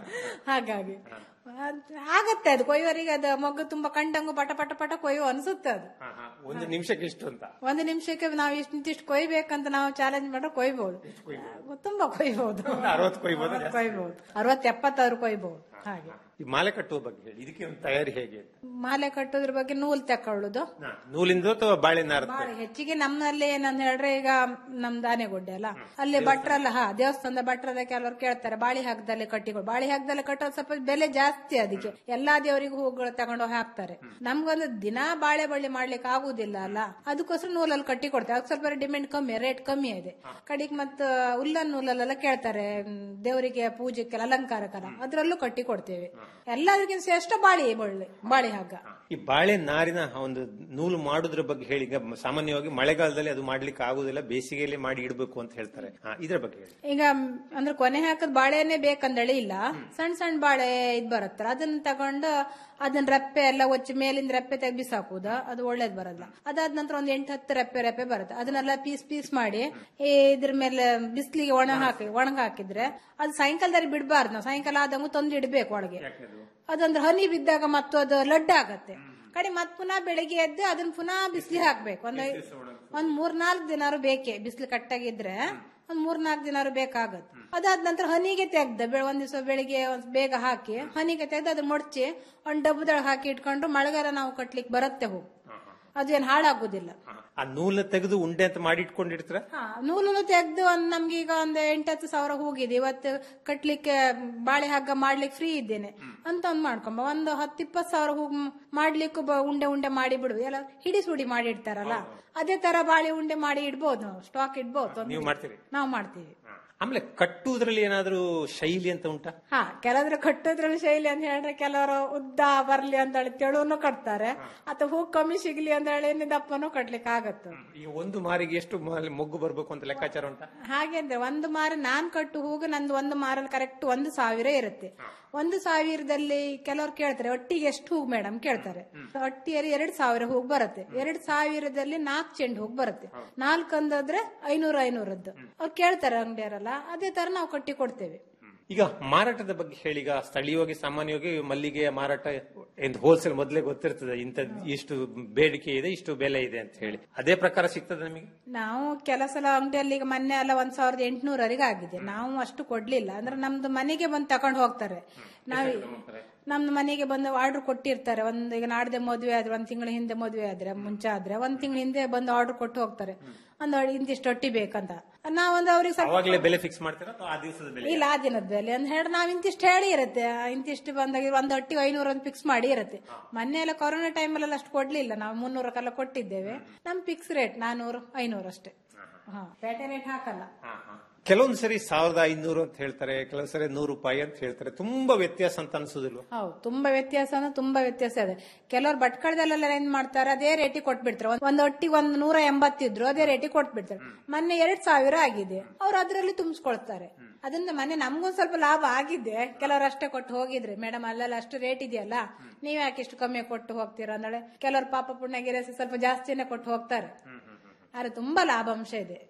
ಹಾಗಾಗಿ ಅದ್ ಆಗತ್ತೆ ಅದು ಕೊಯ್ಯೋರಿಗೆ ಅದು ಮೊಗ್ಗು ತುಂಬಾ ಕಂಡಂಗು ಪಟ ಪಟ ಪಟ ಕೊಯ್ಯೋ ಅನ್ಸುತ್ತೆ ಅದು ಒಂದು ನಿಮಿಷಕ್ಕೆ ಇಷ್ಟು ಅಂತ ಒಂದು ನಿಮಿಷಕ್ಕೆ ನಾವು ಇಷ್ಟಿಷ್ಟು ಕೊಯ್ಬೇಕಂತ ನಾವು ಚಾಲೆಂಜ್ ಮಾಡ್ರೆ ಕೊಯ್ಬಹುದು ತುಂಬಾ ಕೊಯ್ಬಹುದು ಅರವತ್ತು ಕೊಯ್ಬೋದು ಅರವತ್ತು ಕೊಯ್ಬಹುದು ಅರವತ್ ಎಪ್ಪತ್ತಾರು ಕೊಯ್ಬಹುದು ಹಾಗೆ ಈ ಮಾಲೆ ಕಟ್ಟುವ ಬಗ್ಗೆ ಹೇಳಿ ಇದಕ್ಕೆ ಒಂದು ತಯಾರಿ ಹೇಗೆ ಮಾಲೆ ಕಟ್ಟೋದ್ರ ಬಗ್ಗೆ ನೂಲ್ ತಕೊಳ್ಳುದು ಹಾ, ನೂಲಿಂದ ಅಥವಾ ಬಾಳೆ ನಾರದ ಬಾಳೆ ಹೆಚ್ಚಿಗೆ ನಮ್ಮಲ್ಲಿ ಏನಂತ ಹೇಳಿದ್ರೆ ಈಗ ನಮ್ದು ಆನೆಗುಡ್ಡೆ ಅಲ್ಲ ಅಲ್ಲಿ ಭಟ್ರಲ್ಲ ಹಾ ದೇವಸ್ಥಾನದ ಭಟ್ರದ ಕೆಲವರು ಕೇಳ್ತಾರೆ ಬಾಳಿ ಹಾಕದಲ್ಲಿ ಕಟ್ಟಿಗಳು ಬಾಳಿ ಹಾಕದಲ್ಲಿ ಕಟ್ಟೋದು ಸ್ವಲ್ಪ ಬೆಲೆ ಜಾಸ್ತಿ ಅದಕ್ಕೆ ಎಲ್ಲಾ ದೇವರಿಗೂ ಹೂಗಳು ತಗೊಂಡು ಹಾಕ್ತಾರೆ ನಮ್ಗೊಂದು ದಿನಾ ಬಾಳೆ ಬಳ್ಳಿ ಮಾಡ್ಲಿಕ್ಕೆ ಆಗುದಿಲ್ಲ ಅಲ್ಲ ಅದಕ್ಕೋಸ್ಕರ ನೂಲಲ್ಲಿ ಕಟ್ಟಿ ಕೊಡ್ತಾರೆ ಅದಕ್ಕೆ ಸ್ವಲ್ಪ ಡಿಮ್ಯಾಂಡ್ ಕಮ್ಮಿ ರೇಟ್ ಕಮ್ಮಿ ಇದೆ ಕಡಿಗೆ ಮತ್ತ ಉಲ್ಲನ್ ನೂಲಲ್ಲೆಲ್ಲ ಕೇಳ್ತಾರೆ ಮ್, ದೇವರಿಗೆ ಪೂಜೆಗೆ ಅಲಂಕಾರಕ್ಕಲ್ಲ ಅದ್ರಲ್ಲೂ ಕಟ್ಟಿ ಕೊಡ್ತೇವೆ ಎಲ್ಲದಕ್ಕಿಂತ ಶ್ರೇಷ್ಠ ಬಾಳಿ ಬಳ್ಳಿ ಬಾಳಿ ಹಗ್ಗ ಈ ಬಾಳೆ ನಾರಿನ ಒಂದು ನೂಲು ಮಾಡುದ್ರ ಬಗ್ಗೆ ಹೇಳಿ ಈಗ ಸಾಮಾನ್ಯವಾಗಿ ಮಳೆಗಾಲದಲ್ಲಿ ಅದು ಮಾಡ್ಲಿಕ್ಕೆ ಆಗುದಿಲ್ಲ ಬೇಸಿಗೆಯಲ್ಲಿ ಮಾಡಿ ಇಡಬೇಕು ಅಂತ ಹೇಳ್ತಾರೆ ಹಾ, ಇದ್ರ ಬಗ್ಗೆ ಹೇಳಿ ಈಗ ಮ್, ಅಂದ್ರೆ ಕೊನೆ ಹಾಕದ್ ಬಾಳೆನೆ ಬೇಕಂದೇಳಿ ಇಲ್ಲ ಸಣ್ಣ ಸಣ್ಣ ಬಾಳೆ ಇದ್ ಬರತ್ತಲ್ಲ ಅದನ್ನ ತಗೊಂಡು ಅದನ್ನ ರೆಪ್ಪೆ ಎಲ್ಲ ಒಚ್ಚಿ ಮೇಲಿಂದ ರೆಪ್ಪೆ ತೆಗ್ದು ಬಿಸಾಕುದ ಅದು ಒಳ್ಳೇದ್ ಬರಲ್ಲ ಅದಾದ ನಂತರ ಒಂದ್ ಎಂಟು ಹತ್ತು ರೆಪ್ಪೆ ರೆಪ್ಪೆ ಬರುತ್ತೆ ಅದನ್ನೆಲ್ಲ ಪೀಸ್ ಪೀಸ್ ಮಾಡಿ ಈ ಇದ್ರ ಮೇಲೆ ಬಿಸಿಲಿಗೆ ಒಣ ಹಾಕಿ ಒಣಗ ಹಾಕಿದ್ರೆ ಅದು ಸಾಯಂಕಾಲದಲ್ಲಿ ಬಿಡಬಾರ್ದು ನಾವು ಸಾಯಂಕಾಲ ಆದಂಗೂ ತಂದು ಇಡ್ಬೇಕು ಒಳಗೆ ಅದಂದ್ರೆ ಹನಿ ಬಿದ್ದಾಗ ಮತ್ತು ಅದು ಲಡ್ಡ ಆಗತ್ತೆ ಕಡೆ ಮತ್ ಪುನಃ ಬೆಳಿಗ್ಗೆ ಎದ್ದು ಅದನ್ನ ಪುನಃ ಬಿಸಿಲಿ ಹಾಕ್ಬೇಕು ಒಂದ್ ಐ- ಒಂದ್ ಮೂರ್ ನಾಲ್ಕು ದಿನಾರು ಬೇಕೇ ಬಿಸಿಲು ಕಟ್ಟಾಗಿದ್ರೆ ಒಂದ್ ಮೂರ್ ನಾಲ್ಕು ದಿನಾರು ಬೇಕಾಗತ್ತೆ ಅದಾದ ನಂತರ ಹನಿಗೆ ತೆಗ್ದ ಬೆ- ಒಂದ್ ದಿವಸ ಬೆಳಿಗ್ಗೆ ಒಂದ್ ಬೇಗ ಹಾಕಿ ಹನಿಗೆ ತೆಗ್ದು ಅದನ್ನ ಮೊಡ್ಚಿ ಒಂದ್ ಡಬ್ಬದಾಗ ಹಾಕಿ ಇಟ್ಕೊಂಡು ಮಳೆಗಾಲ ನಾವು ಕಟ್ಲಿಕ್ಕೆ ಬರುತ್ತೆ ಹೋಗಿ ಅದೇನ್ ಹಾಳಾಗುದಿಲ್ಲ ಆ ನೂಲನ್ನ ತೆಗೆದು ಉಂಡೆ ಅಂತ ಮಾಡಿ ಇಟ್ಕೊಂಡಿರ್ತೀರ ಹಾ ನೂಲನ್ನು ತೆಗ್ದು ಒಂದ್ ನಮ್ಗೆ ಈಗ ಒಂದ್ ಎಂಟತ್ತು ಸಾವಿರ ಹೋಗಿದೆ ಇವತ್ತು ಕಟ್ಲಿಕ್ಕೆ ಬಾಳೆ ಹಗ್ಗ ಮಾಡ್ಲಿಕ್ಕೆ ಫ್ರೀ ಇದ್ದೇನೆ ಅಂತ ಒಂದ್ ಮಾಡ್ಕೊಂಬ ಒಂದು ಹತ್ತು ಇಪ್ಪತ್ತು ಸಾವಿರ ಹೋಗಿ ಮಾಡ್ಲಿಕ್ಕೂ ಬ- ಉಂಡೆ ಉಂಡೆ ಮಾಡಿ ಬಿಡು ಎಲ್ಲ ಹಿಡಿ ಸುಡಿ ಮಾಡಿ ಇಡ್ತಾರಲ್ಲ ಅದೇ ತರ ಬಾಳೆ ಉಂಡೆ ಮಾಡಿ ಇಡ್ಬೋದು ನಾವು ಸ್ಟಾಕ್ ಇಡ್ಬೋದು ತೊಂದ್ರೆ ನೀವು ಇಲ್ಲ. ಮಾಡ್ತೀರಿ ನಾವು ಮಾಡ್ತೀವಿ ಆಮೇಲೆ ಕಟ್ಟುವುದ್ರಲ್ಲಿ ಏನಾದ್ರೂ ಶೈಲಿ ಅಂತ ಉಂಟಾ ಹಾ ಕೆಲವರು ಕಟ್ಟೋದ್ರಲ್ಲಿ ಶೈಲಿ ಅಂತ ಹೇಳಿದ್ರೆ ಕೆಲವರು ಉದ್ದ ಬರ್ಲಿ ಅಂತ ಹೇಳಿ ತೆಳುವನ್ನು ಕಟ್ತಾರೆ ಅಥವಾ ಹೂ ಕಮ್ಮಿ ಸಿಗ್ಲಿ ಅಂತ ಹೇಳಿ ಇನ್ನು ದಪ್ಪನೂ ಕಟ್ಲಿಕ್ಕೆ ಆಗತ್ತೆ ಈಗ ಒಂದು ಮಾರಿಗೆ ಎಷ್ಟು ಮ- ಮೊಗ್ಗು ಬರ್ಬೇಕು ಅಂತ ಲೆಕ್ಕಾಚಾರ ಉಂಟಾ ಹಾಗೆ ಅಂದ್ರೆ ಒಂದು ಮಾರ ನಾನ್ ಕಟ್ಟು ಹೂಗು ನಂದು ಒಂದು ಮಾರಲ್ಲಿ ಕರೆಕ್ಟ್ ಒಂದು ಸಾವಿರ ಇರುತ್ತೆ ಒಂದು ಸಾವಿರದಲ್ಲಿ ಕೆಲವ್ರು ಕೇಳ್ತಾರೆ ಒಟ್ಟಿಗೆ ಎಷ್ಟು ಹೂವು ಮೇಡಮ್ ಕೇಳ್ತಾರೆ ಒಟ್ಟಿಯಲ್ಲಿ ಎರಡ್ ಸಾವಿರ ಹೂವು ಬರುತ್ತೆ ಎರಡ್ ಸಾವಿರದಲ್ಲಿ ನಾಲ್ಕು ಚೆಂಡು ಹೂವು ಬರುತ್ತೆ ನಾಲ್ಕು ಅಂದಾದ್ರೆ ಐನೂರು ಐನೂರದ್ದು ಅವ್ರು ಕೇಳ್ತಾರೆ ಅಂಗಡಿಯರಲ್ಲ ಅದೇ ತರ ನಾವು ಕಟ್ಟಿ ಕೊಡ್ತೇವೆ ಈಗ ಮಾರಾಟದ ಬಗ್ಗೆ ಹೇಳಿ ಈಗ ಸ್ಥಳೀಯವಾಗಿ ಸಾಮಾನ್ಯವಾಗಿ ಮಲ್ಲಿಗೆಯ ಮಾರಾಟ ಎಂದು ಹೋಲ್ಸೇಲ್ ಮೊದಲೇ ಗೊತ್ತಿರ್ತದೆ ಇಂಥ ಇಷ್ಟು ಬೇಡಿಕೆ ಇದೆ ಇಷ್ಟು ಬೆಲೆ ಇದೆ ಅಂತ ಹೇಳಿ ಅದೇ ಪ್ರಕಾರ ಸಿಗ್ತದೆ ನಮಗೆ ನಾವು ಕೆಲಸ ಸಲ ಅಂಗಡಿಯಲ್ಲಿ ಈಗ ಮೊನ್ನೆ ಎಲ್ಲ ಒಂದ್ ಸಾವಿರದ ಎಂಟುನೂರವರೆಗೆ ಆಗಿದೆ ನಾವು ಅಷ್ಟು ಕೊಡ್ಲಿಲ್ಲ ಅಂದ್ರೆ ನಮ್ದು ಮನೆಗೆ ಬಂದು ತಕೊಂಡು ಹೋಗ್ತಾರೆ ನಾವ್ ನಮ್ದು ಮನೆಗೆ ಬಂದು ಆರ್ಡರ್ ಕೊಟ್ಟಿರ್ತಾರೆ ಒಂದ್ ಈಗ ನಾಡ್ದೆ ಮದುವೆ ಆದ್ರೆ ಒಂದ್ ತಿಂಗಳ ಹಿಂದೆ ಮದುವೆ ಆದ್ರೆ ಮುಂಚೆ ಆದ್ರೆ ಒಂದ್ ತಿಂಗಳ ಹಿಂದೆ ಬಂದು ಆರ್ಡರ್ ಕೊಟ್ಟು ಹೋಗ್ತಾರೆ ಒಂದ್ ಇಂತಿಷ್ಟು ಒಟ್ಟಿ ಬೇಕಂತ ನಾವೊಂದು ಅವ್ರಿಗೆ ಸ್ವಲ್ಪ ಅವಾಗಲೇ ಬೆಲೆ ಫಿಕ್ಸ್ ಮಾಡ್ತೀರಾ ಅಥವಾ ಆ ದಿವಸದ ಬೆಲೆ ಇಲ್ಲ ಆ ದಿನದ ಬೆಲೆ ಅಂತ ಹೇಳಿ ನಾವ್ ಇಂತಿಷ್ಟು ಹೇಳಿ ಇರುತ್ತೆ ಇಂತಿಷ್ಟು ಬಂದಾಗ ಒಂದ್ ಒಟ್ಟಿ ಐನೂರ ಒಂದು ಫಿಕ್ಸ್ ಮಾಡಿ ಇರುತ್ತೆ ಮೊನ್ನೆ ಎಲ್ಲ ಕೊರೋನಾ ಟೈಮಲ್ಲಿ ಅಷ್ಟು ಕೊಡ್ಲಿಲ್ಲ ನಾವು ಮುನ್ನೂರಕ್ಕೆಲ್ಲ ಕೊಟ್ಟಿದ್ದೇವೆ ನಮ್ ಫಿಕ್ಸ್ ರೇಟ್ ನಾನೂರು ಐನೂರು ಅಷ್ಟೇ ಹಾ ಪೇಟೆ ರೇಟ್ ಹಾಕಲ್ಲ ಕೆಲವೊಂದು ಸರಿ ಸಾವಿರದ ಐನೂರು ಅಂತ ಹೇಳ್ತಾರೆ ಕೆಲವು ಸರಿ ನೂರು ರೂಪಾಯಿ ಅಂತ ಹೇಳ್ತಾರೆ ತುಂಬಾ ವ್ಯತ್ಯಾಸ ಅಂತ ಅನ್ಸುದಿಲ್ವ ಹೌದು ತುಂಬಾ ವ್ಯತ್ಯಾಸ ಅಂದ್ರೆ ತುಂಬಾ ವ್ಯತ್ಯಾಸ ಇದೆ ಕೆಲವ್ರು ಭಟ್ಕಳದಲ್ಲೆಲ್ಲ ಏನ್ ಮಾಡ್ತಾರೆ ಅದೇ ರೇಟಿಗೆ ಕೊಟ್ಬಿಡ್ತಾರೆ ಒಂದ್- ಒಂದ್ ಒಟ್ಟಿಗೆ ಒಂದ್ ನೂರ ಎಂಬತ್ತಿದ್ರು ಅದೇ ರೇಟಿಗೆ ಕೊಟ್ಬಿಡ್ತಾರೆ ಮೊನ್ನೆ ಎರಡ್ ಸಾವಿರ ಆಗಿದೆ ಅವ್ರು ಅದ್ರಲ್ಲಿ ತುಂಬಿಸ್ಕೊಳ್ತಾರೆ ಅದರಿಂದ ಮೊನ್ನೆ ನಮ್ಗೊಂದ್ ಸ್ವಲ್ಪ ಲಾಭ ಆಗಿದೆ ಕೆಲವರು ಅಷ್ಟೇ ಕೊಟ್ಟು ಹೋಗಿದ್ರೆ ಮೇಡಮ್ ಅಲ್ಲೆಲ್ಲ ಅಷ್ಟು ರೇಟ್ ಇದೆಯಲ್ಲ ನೀವ್ ಯಾಕೆ ಇಷ್ಟು ಕಮ್ಮಿ ಕೊಟ್ಟು ಹೋಗ್ತೀರಾ ಅಂದಳೆ ಕೆಲವರು ಪಾಪ ಪುಣ್ಯಗಿರಸಿ ಸ್ವಲ್ಪ ಜಾಸ್ತಿನೇ ಕೊಟ್ಟು ಹೋಗ್ತಾರೆ ಆದ್ರೆ ತುಂಬಾ ಲಾಭಾಂಶ ಇದೆ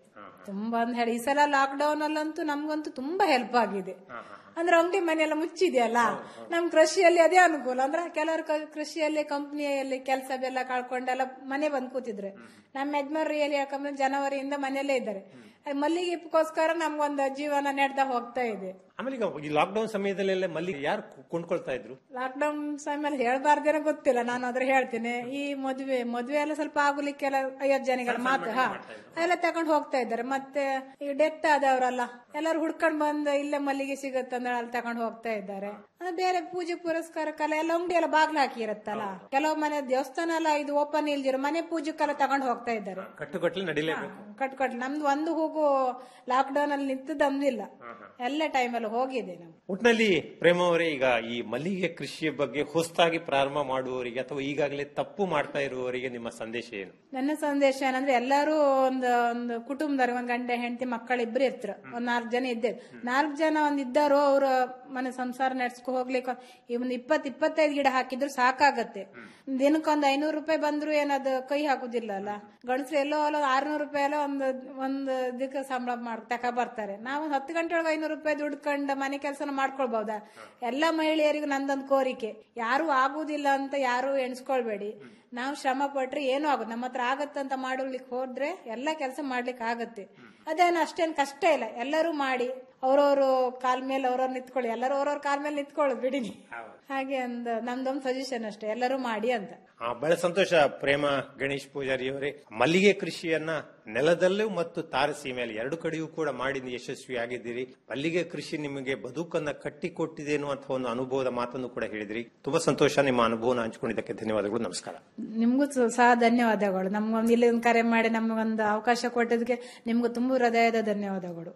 ತುಂಬಾ ಅಂತ ಹೇಳಿ ಈ ಸಲ ಲಾಕ್ ಡೌನ್ ಅಲ್ಲಂತೂ ನಮ್ಗಂತೂ ತುಂಬಾ ಹೆಲ್ಪ್ ಆಗಿದೆ ಅಂದ್ರೆ ಅಂಗಡಿ ಮನೆಯೆಲ್ಲ ಮುಚ್ಚಿದೆಯಲ್ಲ ನಮ್ ಕೃಷಿಯಲ್ಲಿ ಅದೇ ಅನುಕೂಲ ಅಂದ್ರೆ ಕೆಲವರು ಕ- ಕೃಷಿಯಲ್ಲಿ ಕಂಪ್ನಿಯಲ್ಲಿ ಕೆಲಸ ಎಲ್ಲ ಕಳ್ಕೊಂಡೆಲ್ಲ ಮನೆ ಬಂದ್ ಕೂತಿದ್ರೆ ನಮ್ಮ ಯಜಮಾನ್ರು ಎಲ್ಲಿ ಯಾಕಂದ್ರೆ ಜನವರಿಯಿಂದ ಮನೆಯಲ್ಲೇ ಇದ್ದಾರೆ ಅದ್ ಮಲ್ಲಿಗೆಗೋಸ್ಕರ ನಮ್ಗೊಂದು ಜೀವನ ನೆಡ್ದ ಹೋಗ್ತಾ ಇದೆ ಆಮೇಲೆ ಈಗ ಈ ಲಾಕ್ಡೌನ್ ಸಮಯದಲ್ಲೆಲ್ಲ ಮಲ್ಲಿಗೆ ಯಾರು ಕೊಂಡ್ಕೊಳ್ತಾ ಇದ್ರು ಲಾಕ್ಡೌನ್ ಸಮಯದಲ್ಲಿ ಹೇಳ್ಬಾರ್ದೇನೋ ಗೊತ್ತಿಲ್ಲ ನಾನು ಅದ್ರ ಹೇಳ್ತೀನಿ ಈ ಮದುವೆ ಮದುವೆ ಎಲ್ಲ ಸ್ವಲ್ಪ ಆಗುಲಿಕ್ಕೆಲ್ಲ ಐವತ್ತು ಜನಗಳ ಮಾತು ಹಾ ಎಲ್ಲ ತಗೊಂಡು ಹೋಗ್ತಾ ಇದ್ದಾರೆ ಮತ್ತೆ ಈ ಡೆತ್ ಆದವರಲ್ಲ ಎಲ್ಲರೂ ಹುಡ್ಕೊಂಡ್ ಬಂದು ಇಲ್ಲೇ ಮಲ್ಲಿಗೆ ಸಿಗುತ್ತಂದ್ರೆ ಅಲ್ಲಿ ತಗೊಂಡು ಹೋಗ್ತಾ ಇದ್ದಾರೆ ಅಂದ್ರೆ ಬೇರೆ ಪೂಜೆ ಪುರಸ್ಕಾರಕ್ಕೆಲ್ಲ ಎಲ್ಲ ಅಂಗಡಿ ಎಲ್ಲ ಬಾಗ್ಲು ಹಾಕಿರತ್ತಲ್ಲ ಕೆಲವು ಮನೆ ದೇವಸ್ಥಾನ ಎಲ್ಲ ಇದು ಓಪನ್ ಇಲ್ದಿರೋ ಮನೆ ಪೂಜಕ್ಕೆಲ್ಲ ತಗೊಂಡು ಹೋಗ್ತಾ ಇದ್ದಾರೆ ಕಟ್ಟುಕಟ್ಲೆ ನಡಿಲೇಬೇಕು ಕಟ್ ನಮ್ದು ಒಂದು ಹೂಗು ಲಾಕ್ ಡೌನ್ ಅಲ್ಲಿ ನಿಂತದಂದಿಲ್ಲ ಎಲ್ಲ ಟೈಮಲ್ಲಿ ಹೋಗಿದೆ ನಾವು ಒಟ್ನಲ್ಲಿ ಪ್ರೇಮ ಅವರೇ ಈಗ ಈ ಮಲ್ಲಿಗೆ ಕೃಷಿಯ ಬಗ್ಗೆ ಹೊಸದಾಗಿ ಪ್ರಾರಂಭ ಮಾಡುವವರಿಗೆ ಅಥವಾ ಈಗಾಗಲೇ ತಪ್ಪು ಮಾಡ್ತಾ ಇರುವವರಿಗೆ ನಿಮ್ಮ ಸಂದೇಶ ಏನು ನನ್ನ ಸಂದೇಶ ಏನಂದ್ರೆ ಎಲ್ಲರೂ ಒಂದು ಒಂದು ಕುಟುಂಬದವ್ರು ಒಂದ್ ಗಂಡ ಹೆಂಡತಿ ಮಕ್ಕಳಿಬ್ರು ಇರ್ತಾರೆ ಒಂದ್ ನಾಲ್ಕು ಜನ ಇದ್ದೇ ನಾಲ್ಕು ಜನ ಒಂದ್ ಇದ್ದಾರೋ ಅವ್ರ ಮನೆ ಸಂಸಾರ ನಡ್ಸ್ಕೊ ಹೋಗ್ಲಿಕ್ಕೆ ಈ ಒಂದು ಇಪ್ಪತ್ ಇಪ್ಪತ್ತೈದು ಗಿಡ ಹಾಕಿದ್ರು ಸಾಕಾಗತ್ತೆ ದಿನಕ್ಕೊಂದ್ ಐನೂರು ರೂಪಾಯಿ ಬಂದ್ರು ಏನದು ಕೈ ಹಾಕುದಿಲ್ಲ ಅಲ್ಲ ಗಂಡಸ್ರು ಎಲ್ಲೋ ಅಲ್ಲ ಆರ್ನೂರು ರೂಪಾಯಿ ಎಲ್ಲ ಒಂದು ಒಂದು ಇದಕ್ಕೆ ಸಂಬಳ ಮಾಡ್ ತಕ ಬರ್ತಾರೆ ನಾವು ಹತ್ತು ಗಂಟೆ ಒಳಗೆ ಐನೂರು ರೂಪಾಯಿ ದುಡ್ಕೊಂಡು ಮನೆ ಕೆಲಸನ ಮಾಡ್ಕೊಳ್ಬಹುದಾ ಎಲ್ಲ ಮಹಿಳೆಯರಿಗೂ ನಂದೊಂದು ಕೋರಿಕೆ ಯಾರು ಆಗುದಿಲ್ಲ ಅಂತ ಯಾರು ಎಣಿಸ್ಕೊಳ್ಬೇಡಿ ನಾವು ಶ್ರಮ ಪಟ್ರೆ ಏನೂ ಆಗುತ್ತೆ ನಮ್ಮ ಹತ್ರ ಆಗತ್ತಂತ ಮಾಡೋಗ್ಲಿಕ್ಕೆ ಹೋದ್ರೆ ಎಲ್ಲ ಕೆಲಸ ಮಾಡ್ಲಿಕ್ಕೆ ಆಗತ್ತೆ ಅದೇನು ಅಷ್ಟೇನು ಕಷ್ಟ ಇಲ್ಲ ಎಲ್ಲರೂ ಮಾಡಿ ಅವ್ರವ್ರು ಕಾಲ್ ಮೇಲೆ ಅವ್ರವ್ರು ನಿಂತ್ಕೊಳ್ಳಿ ಎಲ್ಲರೂ ಅವ್ರವ್ರ ಕಾಲ್ ಮೇಲೆ ನಿಂತ್ಕೊಳ್ಳೋದು ಬಿಡಿ ಹಾಗೆ ಒಂದು ನಮ್ದೊಂದು ಸಜೆಷನ್ ಅಷ್ಟೇ ಎಲ್ಲರೂ ಮಾಡಿ ಅಂತ ಆ, ಬಹಳ ಸಂತೋಷ ಪ್ರೇಮ ಗಣೇಶ್ ಪೂಜಾರಿ ಅವರೇ ಮಲ್ಲಿಗೆ ಕೃಷಿಯನ್ನ ನೆಲದಲ್ಲೂ ಮತ್ತು ತಾರಸಿ ಮೇಲೆ ಎರಡು ಕಡೆಯೂ ಕೂಡ ಮಾಡಿ ನೀವು ಯಶಸ್ವಿಯಾಗಿದ್ದೀರಿ ಮಲ್ಲಿಗೆ ಕೃಷಿ ನಿಮಗೆ ಬದುಕನ್ನ ಕಟ್ಟಿಕೊಟ್ಟಿದೆ ಅನ್ನುವಂಥ ಒಂದು ಅನುಭವದ ಮಾತನ್ನು ಕೂಡ ಹೇಳಿದ್ರಿ ತುಂಬಾ ಸಂತೋಷ ನಿಮ್ಮ ಅನುಭವನ ಹಂಚಿಕೊಂಡಿದ್ದಕ್ಕೆ ಧನ್ಯವಾದಗಳು ನಮಸ್ಕಾರ ನಿಮ್ಗೂ ಸ- ಸಹ ಧನ್ಯವಾದಗಳು ನಮ್ಗೊಂದು ಇಲ್ಲಿ ಒಂದು ಕರೆ ಮಾಡಿ ನಮಗೊಂದು ಅವಕಾಶ ಕೊಟ್ಟದಕ್ಕೆ ನಿಮ್ಗೂ ತುಂಬ ಹೃದಯದ ಧನ್ಯವಾದಗಳು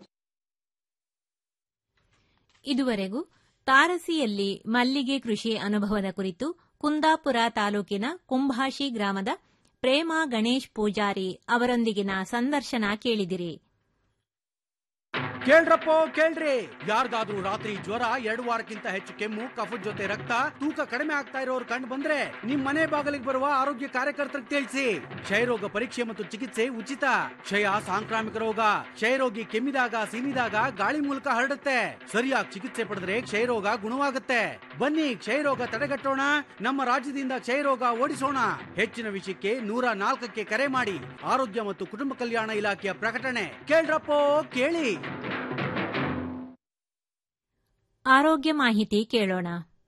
ಇದುವರೆಗೂ ತಾರಸಿಯಲ್ಲಿ ಮಲ್ಲಿಗೆ ಕೃಷಿ ಅನುಭವದ ಕುರಿತು ಕುಂದಾಪುರ ತಾಲೂಕಿನ ಕುಂಭಾಶಿ ಗ್ರಾಮದ ಪ್ರೇಮ ಗಣೇಶ್ ಪೂಜಾರಿ ಅವರೊಂದಿಗಿನ ಸಂದರ್ಶನ ಕೇಳಿದಿರಿ ಕೇಳ್ರಪ್ಪೋ ಕೇಳ್ರಿ ಯಾರಿಗಾದ್ರೂ ರಾತ್ರಿ ಜ್ವರ ಎರಡು ವಾರಕ್ಕಿಂತ ಹೆಚ್ಚು ಕೆಮ್ಮು ಕಫದ ಜೊತೆ ರಕ್ತ ತೂಕ ಕಡಿಮೆ ಆಗ್ತಾ ಇರೋರು ಕಂಡು ಬಂದ್ರೆ ನಿಮ್ ಮನೆ ಬಾಗಿಲಿಗೆ ಬರುವ ಆರೋಗ್ಯ ಕಾರ್ಯಕರ್ತರಿಗೆ ತಿಳಿಸಿ ಕ್ಷಯರೋಗ ಪರೀಕ್ಷೆ ಮತ್ತು ಚಿಕಿತ್ಸೆ ಉಚಿತ ಕ್ಷಯ ಸಾಂಕ್ರಾಮಿಕ ರೋಗ ಕ್ಷಯರೋಗಿ ಕೆಮ್ಮಿದಾಗ ಸೀನಿದಾಗ ಗಾಳಿ ಮೂಲಕ ಹರಡುತ್ತೆ ಸರಿಯಾಗಿ ಚಿಕಿತ್ಸೆ ಪಡೆದ್ರೆ ಕ್ಷಯರೋಗ ಗುಣವಾಗುತ್ತೆ ಬನ್ನಿ ಕ್ಷಯರೋಗ ತಡೆಗಟ್ಟೋಣ ನಮ್ಮ ರಾಜ್ಯದಿಂದ ಕ್ಷಯರೋಗ ಓಡಿಸೋಣ ಹೆಚ್ಚಿನ ವಿಷಯಕ್ಕೆ ನೂರ ನಾಲ್ಕಕ್ಕೆ ಕರೆ ಮಾಡಿ ಆರೋಗ್ಯ ಮತ್ತು ಕುಟುಂಬ ಕಲ್ಯಾಣ ಇಲಾಖೆಯ ಪ್ರಕಟಣೆ ಕೇಳ್ರಪ್ಪೋ ಕೇಳಿ ಆರೋಗ್ಯ ಮಾಹಿತಿ ಕೇಳೋಣ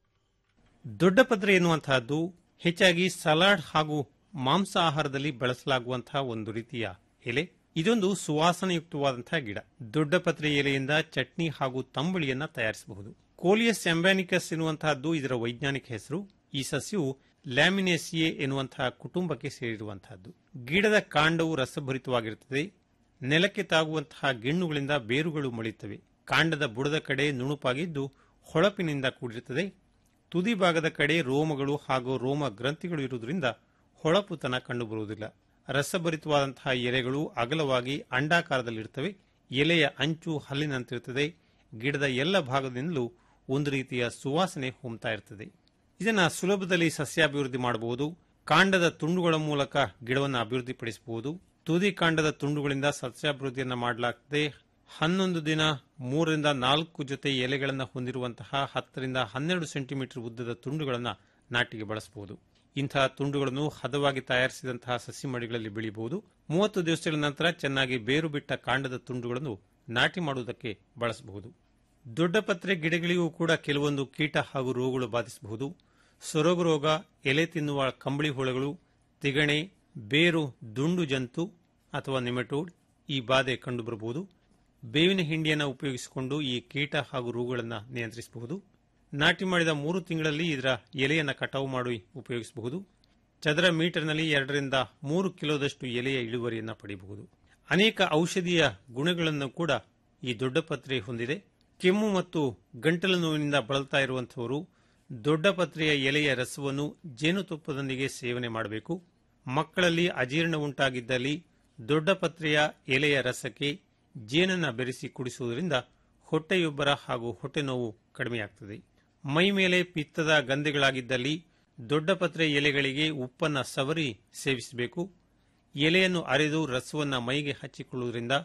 ದೊಡ್ಡ ಪತ್ರೆ ಎನ್ನುವಂತಹದ್ದು ಹೆಚ್ಚಾಗಿ ಸಲಾಡ್ ಹಾಗೂ ಮಾಂಸ ಆಹಾರದಲ್ಲಿ ಬಳಸಲಾಗುವಂತಹ ಒಂದು ರೀತಿಯ ಎಲೆ ಇದೊಂದು ಸುವಾಸನೆಯುಕ್ತವಾದಂತಹ ಗಿಡ ದೊಡ್ಡ ಪತ್ರೆ ಎಲೆಯಿಂದ ಚಟ್ನಿ ಹಾಗೂ ತಂಬುಳಿಯನ್ನ ತಯಾರಿಸಬಹುದು ಕೋಲಿಯಸ್ ಎಂಬ್ಯಾನಿಕಸ್ ಎನ್ನುವಂತಹದ್ದು ಇದರ ವೈಜ್ಞಾನಿಕ ಹೆಸರು ಈ ಸಸ್ಯವು ಲ್ಯಾಮಿನೇಸಿಯೆ ಎನ್ನುವಂತಹ ಕುಟುಂಬಕ್ಕೆ ಸೇರಿರುವಂತಹದ್ದು ಗಿಡದ ಕಾಂಡವು ರಸಭರಿತವಾಗಿರುತ್ತದೆ ನೆಲಕ್ಕೆ ತಾಗುವಂತಹ ಗಿಣ್ಣುಗಳಿಂದ ಬೇರುಗಳು ಮೊಳೆಯುತ್ತವೆ ಕಾಂಡದ ಬುಡದ ಕಡೆ ನುಣುಪಾಗಿದ್ದು ಹೊಳಪಿನಿಂದ ಕೂಡಿರುತ್ತದೆ ತುದಿ ಭಾಗದ ಕಡೆ ರೋಮಗಳು ಹಾಗೂ ರೋಮ ಗ್ರಂಥಿಗಳು ಇರುವುದರಿಂದ ಹೊಳಪುತನ ಕಂಡುಬರುವುದಿಲ್ಲ ರಸಭರಿತವಾದಂತಹ ಎಲೆಗಳು ಅಗಲವಾಗಿ ಅಂಡಾಕಾರದಲ್ಲಿರುತ್ತವೆ ಎಲೆಯ ಅಂಚು ಹಲ್ಲಿನಂತಿರುತ್ತದೆ ಗಿಡದ ಎಲ್ಲ ಭಾಗದಿಂದಲೂ ಒಂದು ರೀತಿಯ ಸುವಾಸನೆ ಹೊಮ್ತಾ ಇರ್ತದೆ ಇದನ್ನ ಸುಲಭದಲ್ಲಿ ಸಸ್ಯಾಭಿವೃದ್ಧಿ ಮಾಡಬಹುದು ಕಾಂಡದ ತುಂಡುಗಳ ಮೂಲಕ ಗಿಡವನ್ನು ಅಭಿವೃದ್ಧಿಪಡಿಸಬಹುದು ತುದಿ ಕಾಂಡದ ತುಂಡುಗಳಿಂದ ಸಸ್ಯಾಭಿವೃದ್ಧಿಯನ್ನು ಮಾಡಲಾಗ್ತದೆ ಹನ್ನೊಂದು ದಿನ ಮೂರರಿಂದ ನಾಲ್ಕು ಜೊತೆ ಎಲೆಗಳನ್ನು ಹೊಂದಿರುವಂತಹ ಹತ್ತರಿಂದ ಹನ್ನೆರಡು ಸೆಂಟಿಮೀಟರ್ ಉದ್ದದ ತುಂಡುಗಳನ್ನು ನಾಟಿಗೆ ಬಳಸಬಹುದು ಇಂತಹ ತುಂಡುಗಳನ್ನು ಹದವಾಗಿ ತಯಾರಿಸಿದಂತಹ ಸಸಿ ಮಡಿಗಳಲ್ಲಿ ಬೆಳೆಯಬಹುದು ಮೂವತ್ತು ದಿವಸಗಳ ನಂತರ ಚೆನ್ನಾಗಿ ಬೇರು ಬಿಟ್ಟ ಕಾಂಡದ ತುಂಡುಗಳನ್ನು ನಾಟಿ ಮಾಡುವುದಕ್ಕೆ ಬಳಸಬಹುದು ದೊಡ್ಡ ಪತ್ರೆ ಗಿಡಗಳಿಗೂ ಕೂಡ ಕೆಲವೊಂದು ಕೀಟ ಹಾಗೂ ರೋಗಗಳು ಬಾಧಿಸಬಹುದು ಸೊರಗು ರೋಗ ಎಲೆ ತಿನ್ನುವ ಕಂಬಳಿ ಹುಳಗಳು ತಿಗಣೆ ಬೇರು ದುಂಡು ಜಂತು ಅಥವಾ ನಿಮೆಟೋಡ್ ಈ ಬಾಧೆ ಕಂಡುಬರಬಹುದು ಬೇವಿನ ಹಿಂಡಿಯನ್ನು ಉಪಯೋಗಿಸಿಕೊಂಡು ಈ ಕೀಟ ಹಾಗೂ ರೋಗಗಳನ್ನು ನಿಯಂತ್ರಿಸಬಹುದು ನಾಟಿ ಮಾಡಿದ ಮೂರು ತಿಂಗಳಲ್ಲಿ ಇದರ ಎಲೆಯನ್ನು ಕಟಾವು ಮಾಡಿ ಉಪಯೋಗಿಸಬಹುದು ಚದರ ಮೀಟರ್ನಲ್ಲಿ ಎರಡರಿಂದ ಮೂರು ಕಿಲೋದಷ್ಟು ಎಲೆಯ ಇಳುವರಿಯನ್ನು ಪಡೆಯಬಹುದು ಅನೇಕ ಔಷಧೀಯ ಗುಣಗಳನ್ನು ಕೂಡ ಈ ದೊಡ್ಡ ಪತ್ರೆ ಹೊಂದಿದೆ ಕೆಮ್ಮು ಮತ್ತು ಗಂಟಲು ನೋವಿನಿಂದ ಬಳಲ್ತಾ ಇರುವಂತಹವರು ದೊಡ್ಡ ಪತ್ರೆಯ ಎಲೆಯ ರಸವನ್ನು ಜೇನುತುಪ್ಪದೊಂದಿಗೆ ಸೇವನೆ ಮಾಡಬೇಕು ಮಕ್ಕಳಲ್ಲಿ ಅಜೀರ್ಣ ಉಂಟಾಗಿದ್ದಲ್ಲಿ ದೊಡ್ಡ ಪತ್ರೆಯ ಎಲೆಯ ರಸಕ್ಕೆ ಜೇನನ್ನು ಬೆರೆಸಿ ಕುಡಿಸುವುದರಿಂದ ಹೊಟ್ಟೆಯೊಬ್ಬರ ಹಾಗೂ ಹೊಟ್ಟೆ ನೋವು ಕಡಿಮೆಯಾಗ್ತದೆ ಮೈ ಮೇಲೆ ಪಿತ್ತದ ಗಂಧೆಗಳಾಗಿದ್ದಲ್ಲಿ ದೊಡ್ಡ ಪತ್ರೆ ಎಲೆಗಳಿಗೆ ಉಪ್ಪನ್ನ ಸವರಿ ಸೇವಿಸಬೇಕು ಎಲೆಯನ್ನು ಅರೆದು ರಸವನ್ನು ಮೈಗೆ ಹಚ್ಚಿಕೊಳ್ಳುವುದರಿಂದ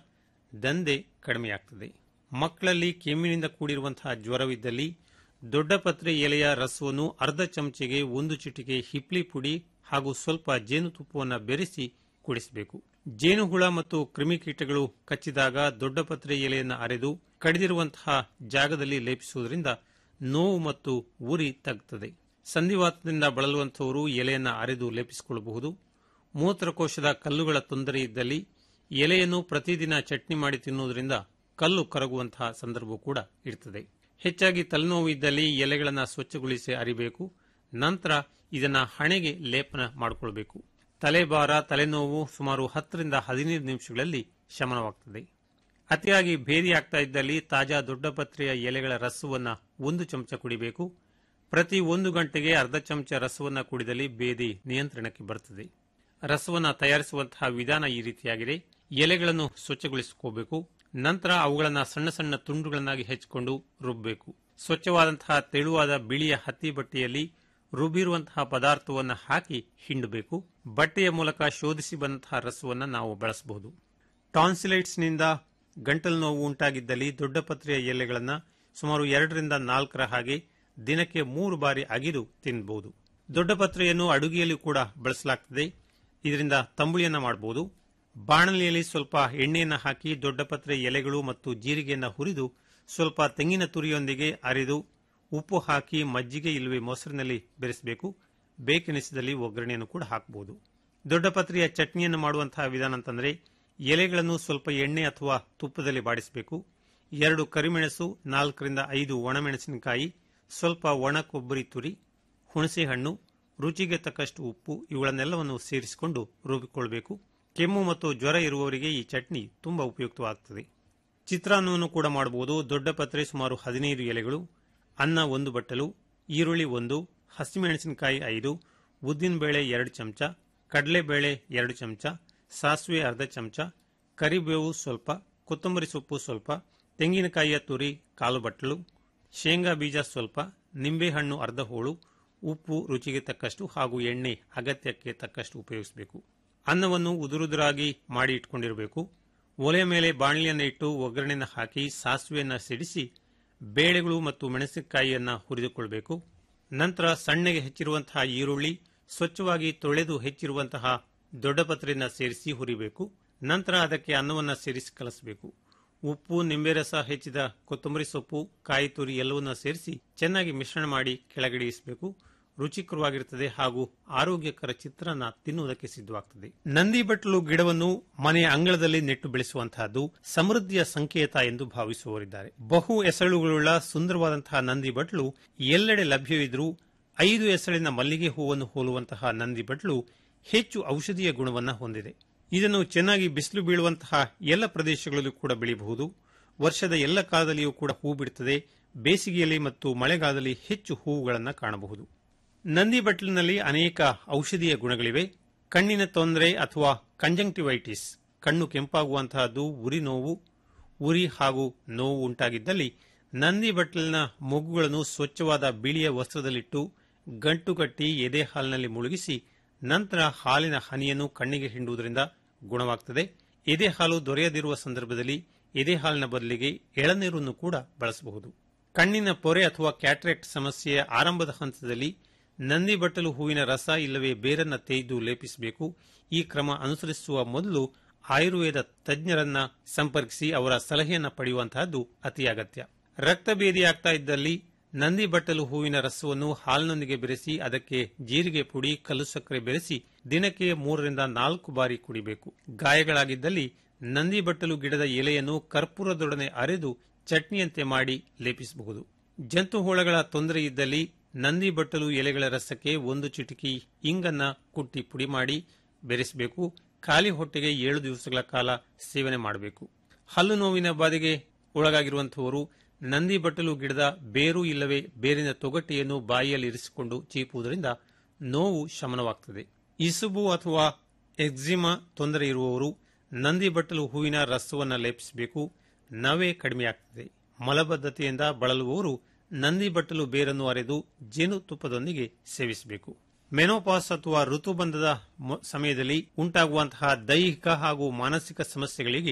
ದಂಧೆ ಕಡಿಮೆಯಾಗ್ತದೆ ಮಕ್ಕಳಲ್ಲಿ ಕೆಮ್ಮಿನಿಂದ ಕೂಡಿರುವಂತಹ ಜ್ವರವಿದ್ದಲ್ಲಿ ದೊಡ್ಡಪತ್ರೆ ಎಲೆಯ ರಸವನ್ನು ಅರ್ಧ ಚಮಚೆಗೆ ಒಂದು ಚಿಟಿಕೆ ಹಿಪ್ಲಿ ಪುಡಿ ಹಾಗೂ ಸ್ವಲ್ಪ ಜೇನುತುಪ್ಪವನ್ನು ಬೆರೆಸಿ ಕುಡಿಸಬೇಕು ಜೇನುಹುಳ ಮತ್ತು ಕ್ರಿಮಿಕೀಟಗಳು ಕಚ್ಚಿದಾಗ ದೊಡ್ಡಪತ್ರೆ ಎಲೆಯನ್ನು ಅರೆದು ಕಡಿದಿರುವಂತಹ ಜಾಗದಲ್ಲಿ ಲೇಪಿಸುವುದರಿಂದ ನೋವು ಮತ್ತು ಉರಿ ತಗ್ಗುತ್ತದೆ ಸಂಧಿವಾತದಿಂದ ಬಳಲುವಂತಹವರು ಎಲೆಯನ್ನು ಅರೆದು ಲೇಪಿಸಿಕೊಳ್ಳಬಹುದು ಮೂತ್ರಕೋಶದ ಕಲ್ಲುಗಳ ತೊಂದರೆ ಇದ್ದಲ್ಲಿ ಎಲೆಯನ್ನು ಪ್ರತಿದಿನ ಚಟ್ನಿ ಮಾಡಿ ತಿನ್ನುವುದರಿಂದ ಕಲ್ಲು ಕರಗುವಂತಹ ಸಂದರ್ಭ ಕೂಡ ಇರ್ತದೆ ಹೆಚ್ಚಾಗಿ ತಲೆನೋವು ಇದ್ದಲ್ಲಿ ಎಲೆಗಳನ್ನು ಸ್ವಚ್ಛಗೊಳಿಸಿ ಅರಿಬೇಕು ನಂತರ ಇದನ್ನ ಹಣೆಗೆ ಲೇಪನ ಮಾಡಿಕೊಳ್ಬೇಕು ತಲೆಭಾರ ತಲೆನೋವು ಸುಮಾರು ಹತ್ತರಿಂದ ಹದಿನೈದು ನಿಮಿಷಗಳಲ್ಲಿ ಶಮನವಾಗ್ತದೆ ಅತಿಯಾಗಿ ಭೇದಿ ಆಗ್ತಾ ಇದ್ದಲ್ಲಿ ತಾಜಾ ದೊಡ್ಡಪತ್ರೆಯ ಎಲೆಗಳ ರಸವನ್ನ ಒಂದು ಚಮಚ ಕುಡಿಬೇಕು ಪ್ರತಿ ಒಂದು ಗಂಟೆಗೆ ಅರ್ಧ ಚಮಚ ರಸವನ್ನ ಕುಡಿದಲ್ಲಿ ಬೇದಿ ನಿಯಂತ್ರಣಕ್ಕೆ ಬರುತ್ತದೆ ರಸವನ್ನ ತಯಾರಿಸುವಂತಹ ವಿಧಾನ ಈ ರೀತಿಯಾಗಿದೆ ಎಲೆಗಳನ್ನು ಸ್ವಚ್ಛಗೊಳಿಸಿಕೋಬೇಕು ನಂತರ ಅವುಗಳನ್ನು ಸಣ್ಣ ಸಣ್ಣ ತುಂಡುಗಳನ್ನಾಗಿ ಹೆಚ್ಚಿಕೊಂಡು ರುಬ್ಬಬೇಕು ಸ್ವಚ್ಛವಾದಂತಹ ತೆಳುವಾದ ಬಿಳಿಯ ಹತ್ತಿ ಬಟ್ಟೆಯಲ್ಲಿ ರುಬ್ಬಿರುವಂತಹ ಪದಾರ್ಥವನ್ನು ಹಾಕಿ ಹಿಂಡಬೇಕು ಬಟ್ಟೆಯ ಮೂಲಕ ಶೋಧಿಸಿ ಬಂದಂತಹ ರಸವನ್ನು ನಾವು ಬಳಸಬಹುದು ಟಾನ್ಸಿಲೈಟ್ಸ್ನಿಂದ ಗಂಟಲು ನೋವು ಉಂಟಾಗಿದ್ದಲ್ಲಿ ದೊಡ್ಡಪತ್ರೆಯ ಎಲೆಗಳನ್ನು ಸುಮಾರು ಎರಡರಿಂದ ನಾಲ್ಕರ ಹಾಗೆ ದಿನಕ್ಕೆ ಮೂರು ಬಾರಿ ಅಗಿದು ತಿನ್ನಬಹುದು ದೊಡ್ಡಪತ್ರೆಯನ್ನು ಅಡುಗೆಯಲ್ಲಿ ಕೂಡ ಬಳಸಲಾಗ್ತದೆ ಇದರಿಂದ ತಂಬುಳಿಯನ್ನ ಮಾಡಬಹುದು ಬಾಣಲಿಯಲ್ಲಿ ಸ್ವಲ್ಪ ಎಣ್ಣೆಯನ್ನು ಹಾಕಿ ದೊಡ್ಡಪತ್ರೆ ಎಲೆಗಳು ಮತ್ತು ಜೀರಿಗೆಯನ್ನು ಹುರಿದು ಸ್ವಲ್ಪ ತೆಂಗಿನ ತುರಿಯೊಂದಿಗೆ ಅರೆದು ಉಪ್ಪು ಹಾಕಿ ಮಜ್ಜಿಗೆ ಇಲ್ಲವೇ ಮೊಸರಿನಲ್ಲಿ ಬೆರೆಸಬೇಕು ಬೇಕೆನಿಸಿದಲ್ಲಿ ಒಗ್ಗರಣೆಯನ್ನು ಕೂಡ ಹಾಕಬಹುದು ದೊಡ್ಡಪತ್ರೆಯ ಚಟ್ನಿಯನ್ನು ಮಾಡುವಂತಹ ವಿಧಾನ ಅಂತಂದ್ರೆ ಎಲೆಗಳನ್ನು ಸ್ವಲ್ಪ ಎಣ್ಣೆ ಅಥವಾ ತುಪ್ಪದಲ್ಲಿ ಬಾಡಿಸಬೇಕು ಎರಡು ಕರಿಮೆಣಸು ನಾಲ್ಕರಿಂದ ಐದು ಒಣಮೆಣಸಿನಕಾಯಿ ಸ್ವಲ್ಪ ಒಣ ಕೊಬ್ಬರಿ ತುರಿ ಹುಣಸೆಹಣ್ಣು ರುಚಿಗೆ ತಕ್ಕಷ್ಟು ಉಪ್ಪು ಇವುಗಳನ್ನೆಲ್ಲವನ್ನು ಸೇರಿಸಿಕೊಂಡು ರುಬ್ಬಿಕೊಳ್ಳಬೇಕು ಕೆಮ್ಮು ಮತ್ತು ಜ್ವರ ಇರುವವರಿಗೆ ಈ ಚಟ್ನಿ ತುಂಬಾ ಉಪಯುಕ್ತವಾಗುತ್ತದೆ ಚಿತ್ರಾನ್ನವನ್ನು ಕೂಡ ಮಾಡಬಹುದು ದೊಡ್ಡ ಪತ್ರೆ ಸುಮಾರು ಹದಿನೈದು ಎಲೆಗಳು ಅನ್ನ ಒಂದು ಬಟ್ಟಲು ಈರುಳ್ಳಿ ಒಂದು ಹಸಿಮೆಣಸಿನಕಾಯಿ ಐದು ಉದ್ದಿನಬೇಳೆ ಎರಡು ಚಮಚ ಕಡಲೆಬೇಳೆ ಎರಡು ಚಮಚ ಸಾಸಿವೆ ಅರ್ಧ ಚಮಚ ಕರಿಬೇವು ಸ್ವಲ್ಪ ಕೊತ್ತಂಬರಿ ಸೊಪ್ಪು ಸ್ವಲ್ಪ ತೆಂಗಿನಕಾಯಿಯ ತುರಿ ಕಾಲು ಬಟ್ಟಲು ಶೇಂಗಾ ಬೀಜ ಸ್ವಲ್ಪ ನಿಂಬೆಹಣ್ಣು ಅರ್ಧ ಹೋಳು ಉಪ್ಪು ರುಚಿಗೆ ತಕ್ಕಷ್ಟು ಹಾಗೂ ಎಣ್ಣೆ ಅಗತ್ಯಕ್ಕೆ ತಕ್ಕಷ್ಟು ಉಪಯೋಗಿಸಬೇಕು ಅನ್ನವನ್ನು ಉದುರುದುರಾಗಿ ಮಾಡಿ ಇಟ್ಕೊಂಡಿರಬೇಕು ಒಲೆಯ ಮೇಲೆ ಬಾಣಲಿಯನ್ನು ಇಟ್ಟು ಒಗ್ಗರಣೆಯನ್ನು ಹಾಕಿ ಸಾಸಿವೆಯನ್ನು ಸಿಡಿಸಿ ಬೇಳೆಗಳು ಮತ್ತು ಮೆಣಸಿನಕಾಯಿಯನ್ನು ಹುರಿದುಕೊಳ್ಬೇಕು ನಂತರ ಸಣ್ಣಗೆ ಹೆಚ್ಚಿರುವಂತಹ ಈರುಳ್ಳಿ ಸ್ವಚ್ಛವಾಗಿ ತೊಳೆದು ಹೆಚ್ಚಿರುವಂತಹ ದೊಡ್ಡ ಪತ್ರೆಯನ್ನು ಸೇರಿಸಿ ಹುರಿಬೇಕು ನಂತರ ಅದಕ್ಕೆ ಅನ್ನವನ್ನು ಸೇರಿಸಿ ಕಲಸಬೇಕು ಉಪ್ಪು ನಿಂಬೆರಸ ಹೆಚ್ಚಿದ ಕೊತ್ತಂಬರಿ ಸೊಪ್ಪು ಕಾಯಿ ತುರಿ ಎಲ್ಲವನ್ನ ಸೇರಿಸಿ ಚೆನ್ನಾಗಿ ಮಿಶ್ರಣ ಮಾಡಿ ಕೆಳಗಿಳಿಸಬೇಕು ರುಚಿಕರವಾಗಿರುತ್ತದೆ ಹಾಗೂ ಆರೋಗ್ಯಕರ ಚಿತ್ರಾನ್ನ ತಿನ್ನುವುದಕ್ಕೆ ಸಿದ್ಧವಾಗ್ತದೆ ನಂದಿ ಬಟ್ಟಲು ಗಿಡವನ್ನು ಮನೆಯ ಅಂಗಳದಲ್ಲಿ ನೆಟ್ಟು ಬೆಳೆಸುವಂತಹದ್ದು ಸಮೃದ್ಧಿಯ ಸಂಕೇತ ಎಂದು ಭಾವಿಸುವವರಿದ್ದಾರೆ ಬಹು ಎಸಳುಗಳುಳ್ಳ ಸುಂದರವಾದಂತಹ ನಂದಿ ಬಟ್ಲು ಎಲ್ಲೆಡೆ ಲಭ್ಯವಿದ್ರೂ ಐದು ಎಸಳಿನ ಮಲ್ಲಿಗೆ ಹೂವನ್ನು ಹೋಲುವಂತಹ ನಂದಿ ಬಟ್ಲು ಹೆಚ್ಚು ಔಷಧೀಯ ಗುಣವನ್ನು ಹೊಂದಿದೆ ಇದನ್ನು ಚೆನ್ನಾಗಿ ಬಿಸಿಲು ಬೀಳುವಂತಹ ಎಲ್ಲ ಪ್ರದೇಶಗಳಲ್ಲೂ ಕೂಡ ಬೆಳೆಯಬಹುದು ವರ್ಷದ ಎಲ್ಲ ಕಾಲದಲ್ಲಿಯೂ ಕೂಡ ಹೂ ಬಿಡುತ್ತದೆ ಬೇಸಿಗೆಯಲ್ಲಿ ಮತ್ತು ಮಳೆಗಾಲದಲ್ಲಿ ಹೆಚ್ಚು ಹೂವುಗಳನ್ನು ಕಾಣಬಹುದು ನಂದಿ ಬಟ್ಲಿನಲ್ಲಿ ಅನೇಕ ಔಷಧೀಯ ಗುಣಗಳಿವೆ ಕಣ್ಣಿನ ತೊಂದರೆ ಅಥವಾ ಕಂಜಂಕ್ಟಿವೈಟಿಸ್ ಕಣ್ಣು ಕೆಂಪಾಗುವಂತಹದ್ದು ಉರಿ ನೋವು ಉರಿ ಹಾಗೂ ನೋವು ಉಂಟಾಗಿದ್ದಲ್ಲಿ ನಂದಿ ಬಟ್ಲಿನ ಮೊಗ್ಗುಗಳನ್ನು ಸ್ವಚ್ಛವಾದ ಬಿಳಿಯ ವಸ್ತ್ರದಲ್ಲಿಟ್ಟು ಗಂಟು ಕಟ್ಟಿ ಎದೆ ಹಾಲಿನಲ್ಲಿ ಮುಳುಗಿಸಿ ನಂತರ ಹಾಲಿನ ಹನಿಯನ್ನು ಕಣ್ಣಿಗೆ ಹಿಂಡುವುದರಿಂದ ಗುಣವಾಗುತ್ತದೆ ಎದೆ ಹಾಲು ದೊರೆಯದಿರುವ ಸಂದರ್ಭದಲ್ಲಿ ಎದೆ ಹಾಲಿನ ಬದಲಿಗೆ ಎಳನೀರನ್ನು ಕೂಡ ಬಳಸಬಹುದು ಕಣ್ಣಿನ ಪೊರೆ ಅಥವಾ ಕ್ಯಾಟ್ರಾಕ್ಟ್ ಸಮಸ್ಯೆಯ ಆರಂಭದ ಹಂತದಲ್ಲಿ ನಂದಿ ಬಟ್ಟಲು ಹೂವಿನ ರಸ ಇಲ್ಲವೇ ಬೇರನ್ನ ತೇಯ್ದು ಲೇಪಿಸಬೇಕು ಈ ಕ್ರಮ ಅನುಸರಿಸುವ ಮೊದಲು ಆಯುರ್ವೇದ ತಜ್ಞರನ್ನ ಸಂಪರ್ಕಿಸಿ ಅವರ ಸಲಹೆಯನ್ನ ಪಡೆಯುವಂತಹದ್ದು ಅತಿ ಅಗತ್ಯ ರಕ್ತಭೇದಿಯಾಗ್ತಾ ಇದ್ದಲ್ಲಿ ನಂದಿ ಬಟ್ಟಲು ಹೂವಿನ ರಸವನ್ನು ಹಾಲಿನೊಂದಿಗೆ ಬೆರೆಸಿ ಅದಕ್ಕೆ ಜೀರಿಗೆ ಪುಡಿ ಕಲ್ಲು ಸಕ್ಕರೆ ಬೆರೆಸಿ ದಿನಕ್ಕೆ ಮೂರರಿಂದ ನಾಲ್ಕು ಬಾರಿ ಕುಡಿಬೇಕು ಗಾಯಗಳಾಗಿದ್ದಲ್ಲಿ ನಂದಿ ಬಟ್ಟಲು ಗಿಡದ ಎಲೆಯನ್ನು ಕರ್ಪೂರದೊಡನೆ ಅರೆದು ಚಟ್ನಿಯಂತೆ ಮಾಡಿ ಲೇಪಿಸಬಹುದು ಜಂತು ಹುಳಗಳ ತೊಂದರೆ ಇದ್ದಲ್ಲಿ ನಂದಿ ಬಟ್ಟಲು ಎಲೆಗಳ ರಸಕ್ಕೆ ಒಂದು ಚಿಟಿಕಿ ಇಂಗನ್ನ ಕುಟ್ಟಿ ಪುಡಿ ಮಾಡಿ ಬೆರೆಸಬೇಕು ಖಾಲಿ ಹೊಟ್ಟೆಗೆ ಏಳು ದಿವಸಗಳ ಕಾಲ ಸೇವನೆ ಮಾಡಬೇಕು ಹಲ್ಲು ನೋವಿನ ಬಾಧೆಗೆ ಒಳಗಾಗಿರುವಂತಹವರು ನಂದಿ ಬಟ್ಟಲು ಗಿಡದ ಬೇರು ಇಲ್ಲವೇ ಬೇರಿನ ತೊಗಟೆಯನ್ನು ಬಾಯಿಯಲ್ಲಿ ಇರಿಸಿಕೊಂಡು ಚೀಪುವುದರಿಂದ ನೋವು ಶಮನವಾಗುತ್ತದೆ ಇಸುಬು ಅಥವಾ ಎಕ್ಸಿಮಾ ತೊಂದರೆ ಇರುವವರು ನಂದಿ ಬಟ್ಟಲು ಹೂವಿನ ರಸವನ್ನು ಲೇಪಿಸಬೇಕು ನವೆ ಕಡಿಮೆಯಾಗ್ತದೆ ಮಲಬದ್ಧತೆಯಿಂದ ಬಳಲುವವರು ನಂದಿ ಬಟ್ಟಲು ಬೇರನ್ನು ಅರೆದು ಜೇನುತುಪ್ಪದೊಂದಿಗೆ ಸೇವಿಸಬೇಕು ಮೆನೋಪಾಸ್ ಅಥವಾ ಋತುಬಂಧದ ಸಮಯದಲ್ಲಿ ಉಂಟಾಗುವಂತಹ ದೈಹಿಕ ಹಾಗೂ ಮಾನಸಿಕ ಸಮಸ್ಯೆಗಳಿಗೆ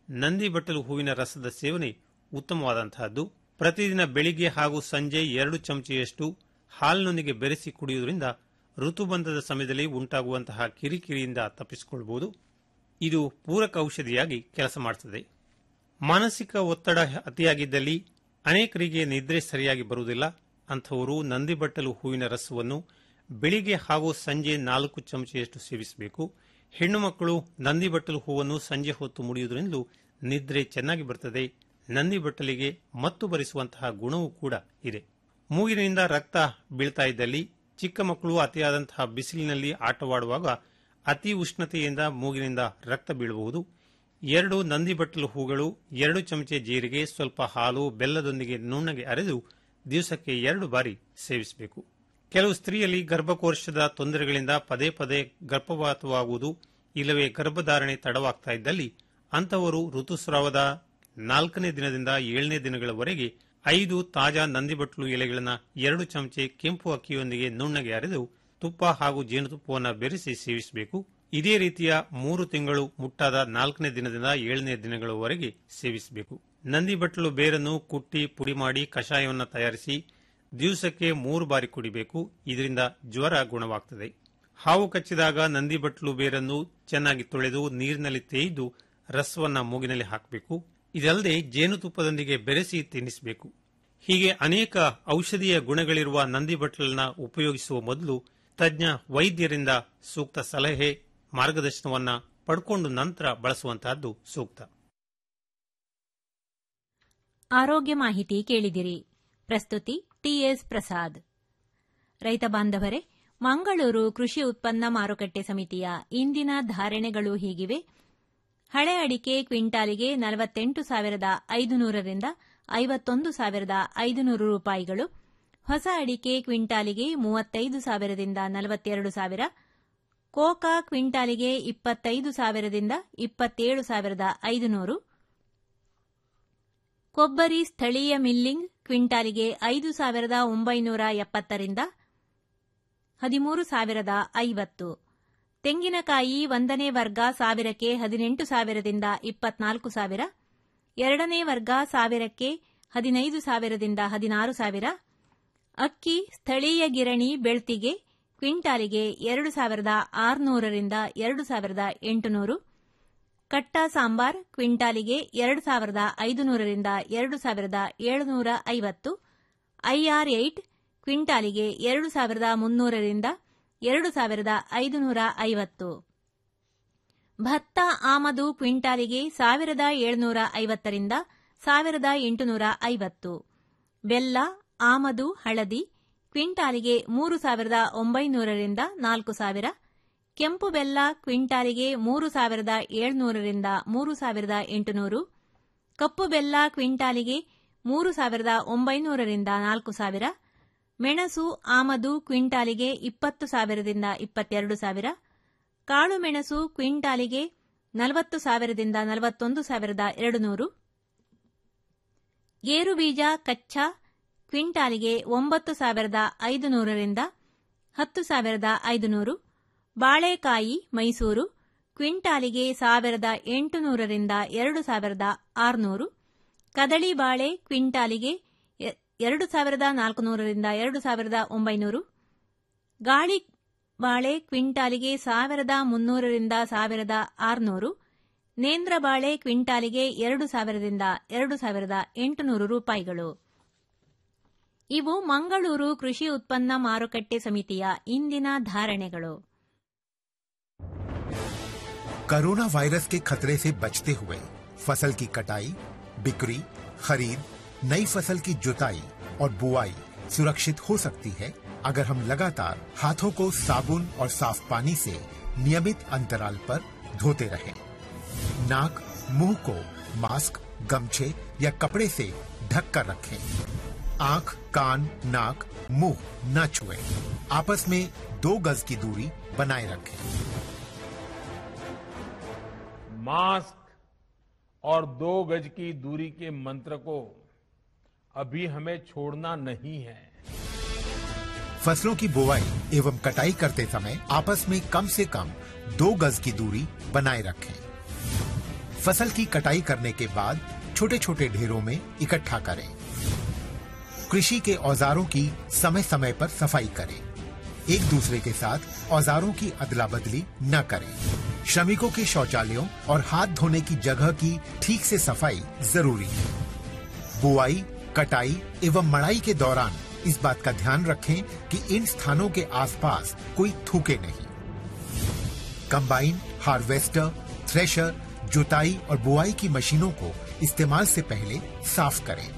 ನಂದಿ ಬಟ್ಟಲು ಹೂವಿನ ರಸದ ಸೇವನೆ ಉತ್ತಮವಾದಂತಹದ್ದು ಪ್ರತಿದಿನ ಬೆಳಿಗ್ಗೆ ಹಾಗೂ ಸಂಜೆ ಎರಡು ಚಮಚೆಯಷ್ಟು ಹಾಲಿನೊಂದಿಗೆ ಬೆರೆಸಿ ಕುಡಿಯುವುದರಿಂದ ಋತುಬಂಧದ ಸಮಯದಲ್ಲಿ ಉಂಟಾಗುವಂತಹ ಕಿರಿಕಿರಿಯಿಂದ ತಪ್ಪಿಸಿಕೊಳ್ಳಬಹುದು ಇದು ಪೂರಕ ಔಷಧಿಯಾಗಿ ಕೆಲಸ ಮಾಡುತ್ತದೆ ಮಾನಸಿಕ ಒತ್ತಡ ಅತಿಯಾಗಿದ್ದಲ್ಲಿ ಅನೇಕರಿಗೆ ನಿದ್ರೆ ಸರಿಯಾಗಿ ಬರುವುದಿಲ್ಲ ಅಂಥವರು ನಂದಿಬಟ್ಟಲು ಹೂವಿನ ರಸವನ್ನು ಬೆಳಿಗ್ಗೆ ಹಾಗೂ ಸಂಜೆ ನಾಲ್ಕು ಚಮಚೆಯಷ್ಟು ಸೇವಿಸಬೇಕು ಹೆಣ್ಣು ಮಕ್ಕಳು ನಂದಿಬಟ್ಟಲು ಹೂವನ್ನು ಸಂಜೆ ಹೊತ್ತು ಮುಡಿಯುವುದರಿಂದಲೂ ನಿದ್ರೆ ಚೆನ್ನಾಗಿ ಬರುತ್ತದೆ ನಂದಿಬಟ್ಟಲಿಗೆ ಮತ್ತು ಬರಿಸುವಂತಹ ಗುಣವೂ ಕೂಡ ಇದೆ ಮೂಗಿನಿಂದ ರಕ್ತ ಬೀಳ್ತಾ ಇದ್ದಲ್ಲಿ ಚಿಕ್ಕ ಮಕ್ಕಳು ಅತಿಯಾದಂತಹ ಬಿಸಿಲಿನಲ್ಲಿ ಆಟವಾಡುವಾಗ ಅತಿ ಉಷ್ಣತೆಯಿಂದ ಮೂಗಿನಿಂದ ರಕ್ತ ಬೀಳಬಹುದು ಎರಡು ನಂದಿ ಬಟ್ಟಲು ಹೂಗಳು ಎರಡು ಚಮಚೆ ಜೀರಿಗೆ ಸ್ವಲ್ಪ ಹಾಲು ಬೆಲ್ಲದೊಂದಿಗೆ ನುಣ್ಣಗೆ ಅರೆದು ದಿವಸಕ್ಕೆ ಎರಡು ಬಾರಿ ಸೇವಿಸಬೇಕು ಕೆಲವು ಸ್ತ್ರೀಯಲ್ಲಿ ಗರ್ಭಕೋಶದ ತೊಂದರೆಗಳಿಂದ ಪದೇ ಪದೇ ಗರ್ಭಪಾತವಾಗುವುದು ಇಲ್ಲವೇ ಗರ್ಭಧಾರಣೆ ತಡವಾಗ್ತಾ ಇದ್ದಲ್ಲಿ ಅಂತವರು ಋತುಸ್ರಾವದ ನಾಲ್ಕನೇ ದಿನದಿಂದ ಏಳನೇ ದಿನಗಳವರೆಗೆ ಐದು ತಾಜಾ ನಂದಿಬಟ್ಲು ಎಲೆಗಳನ್ನು ಎರಡು ಚಮಚೆ ಕೆಂಪು ಅಕ್ಕಿಯೊಂದಿಗೆ ನುಣ್ಣಗೆ ಅರೆದು ತುಪ್ಪ ಹಾಗೂ ಜೇನುತುಪ್ಪವನ್ನು ಬೆರೆಸಿ ಸೇವಿಸಬೇಕು ಇದೇ ರೀತಿಯ ಮೂರು ತಿಂಗಳು ಮುಟ್ಟಾದ ನಾಲ್ಕನೇ ದಿನದಿಂದ ಏಳನೇ ದಿನಗಳವರೆಗೆ ಸೇವಿಸಬೇಕು ನಂದಿಬಟ್ಲು ಬೇರನ್ನು ಕುಟ್ಟಿ ಪುಡಿ ಮಾಡಿ ಕಷಾಯವನ್ನು ತಯಾರಿಸಿ ದಿವಸಕ್ಕೆ ಮೂರು ಬಾರಿ ಕುಡಿಬೇಕು ಇದರಿಂದ ಜ್ವರ ಗುಣವಾಗ್ತದೆ ಹಾವು ಕಚ್ಚಿದಾಗ ನಂದಿಬಟ್ಲು ಬೇರನ್ನು ಚೆನ್ನಾಗಿ ತೊಳೆದು ನೀರಿನಲ್ಲಿ ತೇಯ್ದು ರಸವನ್ನ ಮೂಗಿನಲ್ಲಿ ಹಾಕಬೇಕು ಇದಲ್ಲದೆ ಜೇನುತುಪ್ಪದೊಂದಿಗೆ ಬೆರೆಸಿ ತಿನ್ನಿಸಬೇಕು ಹೀಗೆ ಅನೇಕ ಔಷಧೀಯ ಗುಣಗಳಿರುವ ನಂದಿಬಟ್ಲನ್ನ ಉಪಯೋಗಿಸುವ ಮೊದಲು ತಜ್ಞ ವೈದ್ಯರಿಂದ ಸೂಕ್ತ ಸಲಹೆ ಮಾರ್ಗದರ್ಶನವನ್ನ ಪಡ್ಕೊಂಡು ನಂತರ ಬಳಸುವಂತಹದ್ದು ಸೂಕ್ತ ಆರೋಗ್ಯ ಮಾಹಿತಿ ಕೇಳಿದಿರಿ ಪ್ರಸ್ತುತಿ ಟಿಎಸ್ ಪ್ರಸಾದ್ ರೈತ ಬಾಂಧವರೇ ಮಂಗಳೂರು ಕೃಷಿ ಉತ್ಪನ್ನ ಮಾರುಕಟ್ಟೆ ಸಮಿತಿಯ ಇಂದಿನ ಧಾರಣೆಗಳು ಹೀಗಿವೆ ಹಳೆ ಅಡಿಕೆ ಕ್ವಿಂಟಾಲಿಗೆ ನಲವತ್ತೆಂಟು ಸಾವಿರದ ಐದುನೂರರಿಂದ ಐವತ್ತೊಂದು ಸಾವಿರದ ಐದುನೂರು ರೂಪಾಯಿಗಳು ಹೊಸ ಅಡಿಕೆ ಕ್ವಿಂಟಾಲಿಗೆ ಮೂವತ್ತೈದು ಸಾವಿರದಿಂದ ನಲವತ್ತೆರಡು ಸಾವಿರ ಕೋಕಾ ಕ್ವಿಂಟಾಲಿಗೆ ಇಪ್ಪತ್ತೈದು ಸಾವಿರದಿಂದ ಇಪ್ಪತ್ತೇಳು ಸಾವಿರದ ಐದುನೂರು ಕೊಬ್ಬರಿ ಸ್ಥಳೀಯ ಮಿಲ್ಲಿಂಗ್ ಕ್ವಿಂಟಾಲಿಗೆ ಐದು ಸಾವಿರದ ಒಂಬೈನೂರ ಎಪ್ಪತ್ತರಿಂದ ಹದಿಮೂರು ಸಾವಿರದ ಐವತ್ತು ತೆಂಗಿನಕಾಯಿ ಒಂದನೇ ವರ್ಗ ಸಾವಿರಕ್ಕೆ ಹದಿನೆಂಟು ಸಾವಿರದಿಂದ ಇಪ್ಪತ್ನಾಲ್ಕು ಸಾವಿರ ಎರಡನೇ ವರ್ಗ ಸಾವಿರಕ್ಕೆ ಹದಿನೈದು ಸಾವಿರದಿಂದ ಹದಿನಾರು ಸಾವಿರ ಅಕ್ಕಿ ಸ್ಥಳೀಯ ಗಿರಣಿ ಬೆಳ್ತಿಗೆ ಕ್ವಿಂಟಾಲಿಗೆ ಎರಡು ಸಾವಿರದ ಆರುನೂರರಿಂದ ಎರಡು ಸಾವಿರದ ಎಂಟುನೂರು ಕಟ್ಟ ಸಾಂಬಾರ್ ಕ್ವಿಂಟಾಲಿಗೆ ಎರಡು ಸಾವಿರದ ಐದುನೂರರಿಂದ ಎರಡು ಸಾವಿರದ ಏಳುನೂರ ಐವತ್ತು ಐಆರ್ ಏಟ್ ಕ್ವಿಂಟಾಲಿಗೆ ಎರಡು ಸಾವಿರದ ಮುನ್ನೂರರಿಂದ ಎರಡು ಸಾವಿರದ ಐದುನೂರ ಐವತ್ತು ಭತ್ತ ಆಮದು ಕ್ವಿಂಟಾಲಿಗೆ ಸಾವಿರದ ಏಳುನೂರ ಐವತ್ತರಿಂದ ಸಾವಿರದ ಎಂಟುನೂರ ಐವತ್ತು ಬೆಲ್ಲ ಆಮದು ಹಳದಿ ಕ್ವಿಂಟಾಲಿಗೆ ಮೂರು ಸಾವಿರದ ಒಂಬೈನೂರರಿಂದ ನಾಲ್ಕು ಸಾವಿರ ಕೆಂಪು ಬೆಲ್ಲ ಕ್ವಿಂಟಾಲಿಗೆ ಮೂರು ಸಾವಿರದ ಏಳುನೂರರಿಂದ ಮೂರು ಸಾವಿರದ ಎಂಟುನೂರು ಕಪ್ಪು ಬೆಲ್ಲ ಕ್ವಿಂಟಾಲಿಗೆ ಮೂರು ಸಾವಿರದ ಒಂಬೈನೂರರಿಂದ ನಾಲ್ಕು ಸಾವಿರ ಮೆಣಸು ಆಮದು ಕ್ವಿಂಟಾಲಿಗೆ ಇಪ್ಪತ್ತು ಸಾವಿರದಿಂದ ಇಪ್ಪತ್ತೆರಡು ಸಾವಿರ ಕಾಳು ಮೆಣಸು ಕ್ವಿಂಟಾಲಿಗೆ ನಲವತ್ತು ಸಾವಿರದಿಂದ ನಲವತ್ತೊಂದು ಸಾವಿರದ ಎರಡು ನೂರು ಗೇರು ಬೀಜ ಕಚ್ಚಾ ಕ್ವಿಂಟಾಲಿಗೆ ಒಂಬತ್ತು ಸಾವಿರದ ಐದು ನೂರರಿಂದ ಹತ್ತು ಸಾವಿರದ ಐದುನೂರು ಬಾಳೆಕಾಯಿ ಮೈಸೂರು ಕ್ವಿಂಟಾಲಿಗೆ ಸಾವಿರದ ಎಂಟುನೂರರಿಂದ ಎರಡು ಸಾವಿರದ ಆರುನೂರು ಕದಳಿ ಬಾಳೆ ಕ್ವಿಂಟಾಲಿಗೆ ಎರಡು ಸಾವಿರದ ನಾಲ್ಕುನೂರರಿಂದ ಎರಡು ಸಾವಿರದ ಒಂಬೈನೂರು ಗಾಳಿ ಬಾಳೆ ಕ್ವಿಂಟಾಲಿಗೆ ಸಾವಿರದ ಮುನ್ನೂರರಿಂದ ಸಾವಿರದ ಆರುನೂರು ನೇಂದ್ರ ಬಾಳೆ ಕ್ವಿಂಟಾಲಿಗೆ ಎರಡು ಸಾವಿರದಿಂದ ಎರಡು ಸಾವಿರದ ಎಂಟುನೂರು ರೂಪಾಯಿಗಳು ಇವು ಮಂಗಳೂರು ಕೃಷಿ ಉತ್ಪನ್ನ ಮಾರುಕಟ್ಟೆ ಸಮಿತಿಯ ಇಂದಿನ ಧಾರಣೆಗಳು कोरोना वायरस के खतरे से बचते हुए फसल की कटाई बिक्री खरीद नई फसल की जुताई और बुआई सुरक्षित हो सकती है अगर हम लगातार हाथों को साबुन और साफ पानी से नियमित अंतराल पर धोते रहें। नाक मुंह को मास्क गमछे या कपड़े से ढक कर रखें आंख कान नाक मुंह न छुएं। आपस में दो गज की दूरी बनाए रखें मास्क और दो गज की दूरी के मंत्र को अभी हमें छोड़ना नहीं है फसलों की बुवाई एवं कटाई करते समय आपस में कम से कम दो गज की दूरी बनाए रखें फसल की कटाई करने के बाद छोटे छोटे ढेरों में इकट्ठा करें कृषि के औजारों की समय समय पर सफाई करें एक दूसरे के साथ औजारों की अदला बदली न करें श्रमिकों के शौचालयों और हाथ धोने की जगह की ठीक से सफाई जरूरी है बुआई कटाई एवं मड़ाई के दौरान इस बात का ध्यान रखें कि इन स्थानों के आसपास कोई थूके नहीं कंबाइन हार्वेस्टर थ्रेशर जुताई और बुआई की मशीनों को इस्तेमाल से पहले साफ करें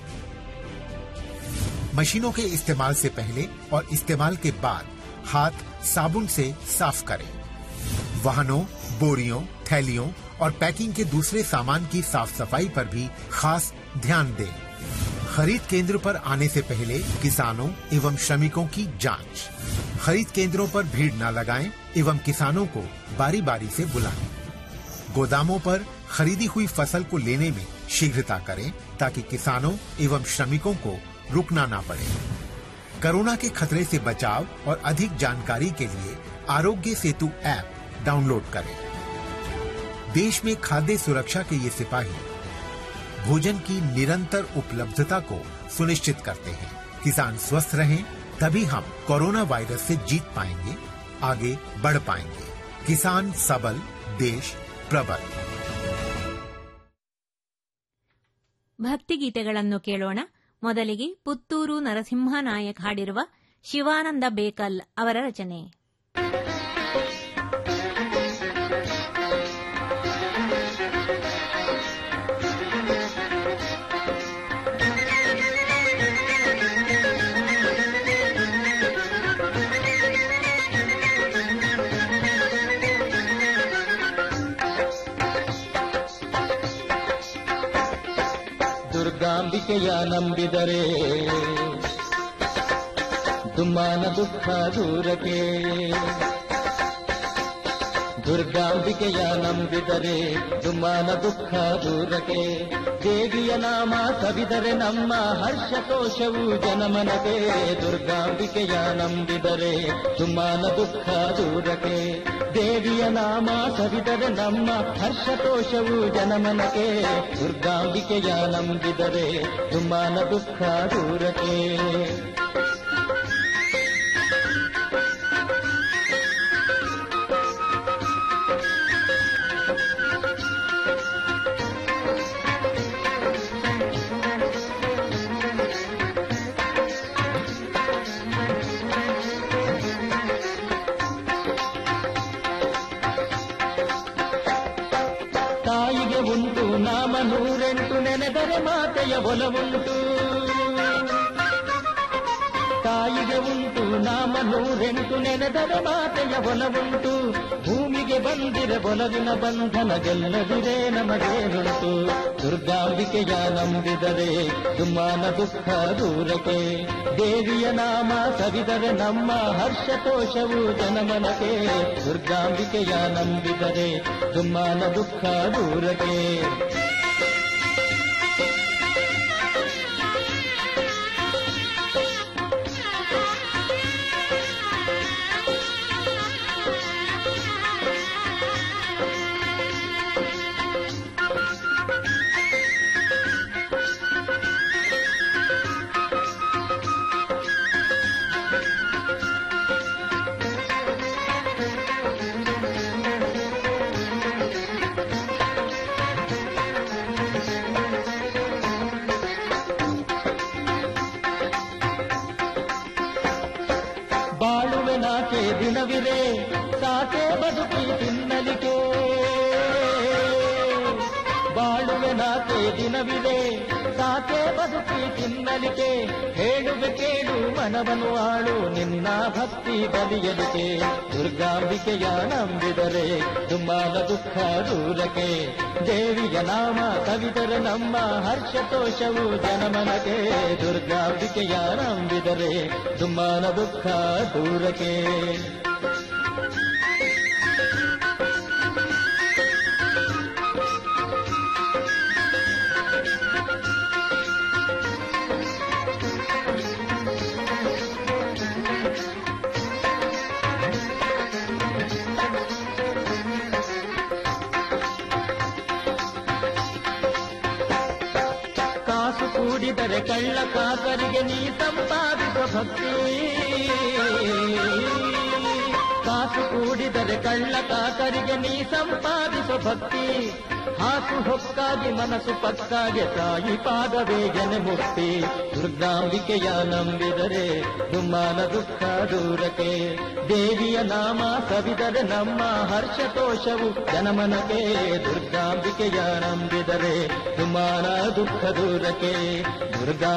मशीनों के इस्तेमाल से पहले और इस्तेमाल के बाद हाथ साबुन से साफ करें वाहनों बोरियों थैलियों और पैकिंग के दूसरे सामान की साफ सफाई पर भी खास ध्यान दें खरीद केंद्र पर आने से पहले किसानों एवं श्रमिकों की जांच खरीद केंद्रों पर भीड़ न लगाएं एवं किसानों को बारी बारी से बुलाएं गोदामों पर खरीदी हुई फसल को लेने में शीघ्रता करें ताकि किसानों एवं श्रमिकों को रुकना ना पड़े कोरोना के खतरे से बचाव और अधिक जानकारी के लिए आरोग्य सेतु ऐप डाउनलोड करें देश में खाद्य सुरक्षा के ये सिपाही भोजन की निरंतर उपलब्धता को सुनिश्चित करते हैं किसान स्वस्थ रहें तभी हम कोरोना वायरस से जीत पाएंगे आगे बढ़ पाएंगे किसान सबल देश प्रबल ಭಕ್ತಿಗೀತೆಗಳನ್ನು ಕೇಳೋಣ ಮೊದಲಿಗೆ ಪುತ್ತೂರು ನರಸಿಂಹ ನಾಯಕ್ ಹಾಡಿರುವ ಶಿವಾನಂದ ಬೇಕಲ್ ಅವರ ರಚನೆ ದುರ್ಗಾಂಬಿಕೆಯ ನಂಬಿದರೆ ದುಮ್ಮಾನ ದುಃಖ ದೂರಕ್ಕೆ ದುರ್ಗಾಂಬಿಕೆಯ ನಂಬಿದರೆ ದುಮ್ಮಾನ ದುಃಖ ದೂರಕ್ಕೆ ದೇವಿಯ ನಾಮ ಕವಿದರೆ ನಮ್ಮ ಹರ್ಷಕೋಶವು ಜನಮನಗೆ ದುರ್ಗಾಂಬಿಕೆಯ ನಂಬಿದರೆ ದುಮ್ಮಾನ ದುಃಖ ದೂರಕ್ಕೆ ದೇವಿಯ ನಾಮ ಸವಿದರೆ ನಮ್ಮ ಹರ್ಷಕೋಶವು ಜನಮನಗೆ ದುರ್ಗಾಂಬಿಕೆಯ ನಂಬಿದರೆ ದುಮ್ಮಾನ ದುಃಖ ದೂರಕ್ಕೆ ತಾಯಿಗೆ ಉಂಟು ನಾಮ ನೂರೆಂಟು ನೆನೆದರೆ ಮಾತೆಯ ಒಲವುಂಟು ತಾಯಿಗೆ ಉಂಟು ನಾಮ ನೂರೆಂಟು ನೆನೆದರೆ ಮಾತೆಯ ಒಲವುಂಟು ಭೂಮಿಗೆ ಬಂದಿರ ಒಲವಿನ ಬಂಧನ ಗೆಲ್ಲದಿರೇ ನಮಗೇನುಂಟು ದುರ್ಗಾಂಬಿಕೆಯ ನಂಬಿದರೆ ದುಮ್ಮಾನ ದುಃಖ ದೂರಕ್ಕೆ ದೇವಿಯ ನಾಮ ಸವಿದರೆ ನಮ್ಮ ಹರ್ಷಕೋಶವು ಜನಮನಕ್ಕೆ ದುರ್ಗಾಂಬಿಕೆಯ ನಂಬಿದರೆ ದುಮ್ಮಾನ ದುಃಖ ದೂರಕ್ಕೆ ಬಾಳುವೆ ನಾಕೆ ದಿನವಿರೆ ಸಾಕೆ ಬದುಕಿ ತಿನ್ನಲಿಕೆ ಬಾಳುವೆ ನಾಕೆ ದಿನವಿದೆ ಸಾಕೆ ಬದುಕಿ ತಿನ್ನಲಿಕೆ ಹೇಳುವೆ ಕೇಳು ಮನವನು ಆಳು ನಿನ್ನ ಭಕ್ತಿ ಬಲಿಯಲಿಕೆ ದುರ್ಗಾಂಬಿಕೆಯ ನಂಬಿದರೆ ದುಮ್ಮಾನ ದುಃಖ ದೂರಕ್ಕೆ ದೇವಿಯ ನಾಮ ಕವಿದರೆ ನಮ್ಮ ಹರ್ಷತೋಷವು ಜನಮನಗೆ ದುರ್ಗಾಂಬಿಕೆಯ ನಂಬಿದರೆ ದುಮ್ಮಾನ ದುಃಖ ದೂರಕ್ಕೆ ಕೂಡಿದರೆ ಕಳ್ಳ ಕಾಕರಿಗೆ ನೀ ಸಂಪಾದಿಸುವ ಭಕ್ತಿ ಕಾಸು ಕೂಡಿದರೆ ಕಳ್ಳ ಕಾಕರಿಗೆ ನೀ ಸಂಪಾದಿಸೋ ಭಕ್ತಿ ಹಾಸು ಹೊಕ್ಕಾಗಿ ಮನಸ್ಸು ಪಕ್ಕಾಗೆ ತಾಯಿ ಪಾದವೇ ಜನ ಮುಕ್ತಿ ದುರ್ಗಾಂಬಿಕೆಯ ನಂಬಿದರೆ ದುಮ್ಮಾನ ದುಃಖ ದೂರಕ್ಕೆ ದೇವಿಯ ನಾಮ ಸವಿದರೆ ನಮ್ಮ ಹರ್ಷತೋಷವು ಜನಮನಕ್ಕೆ ದುರ್ಗಾಂಬಿಕೆಯ ನಂಬಿದರೆ ದುಮ್ಮಾನ ದುಃಖ ದೂರಕ್ಕೆ ದುರ್ಗಾ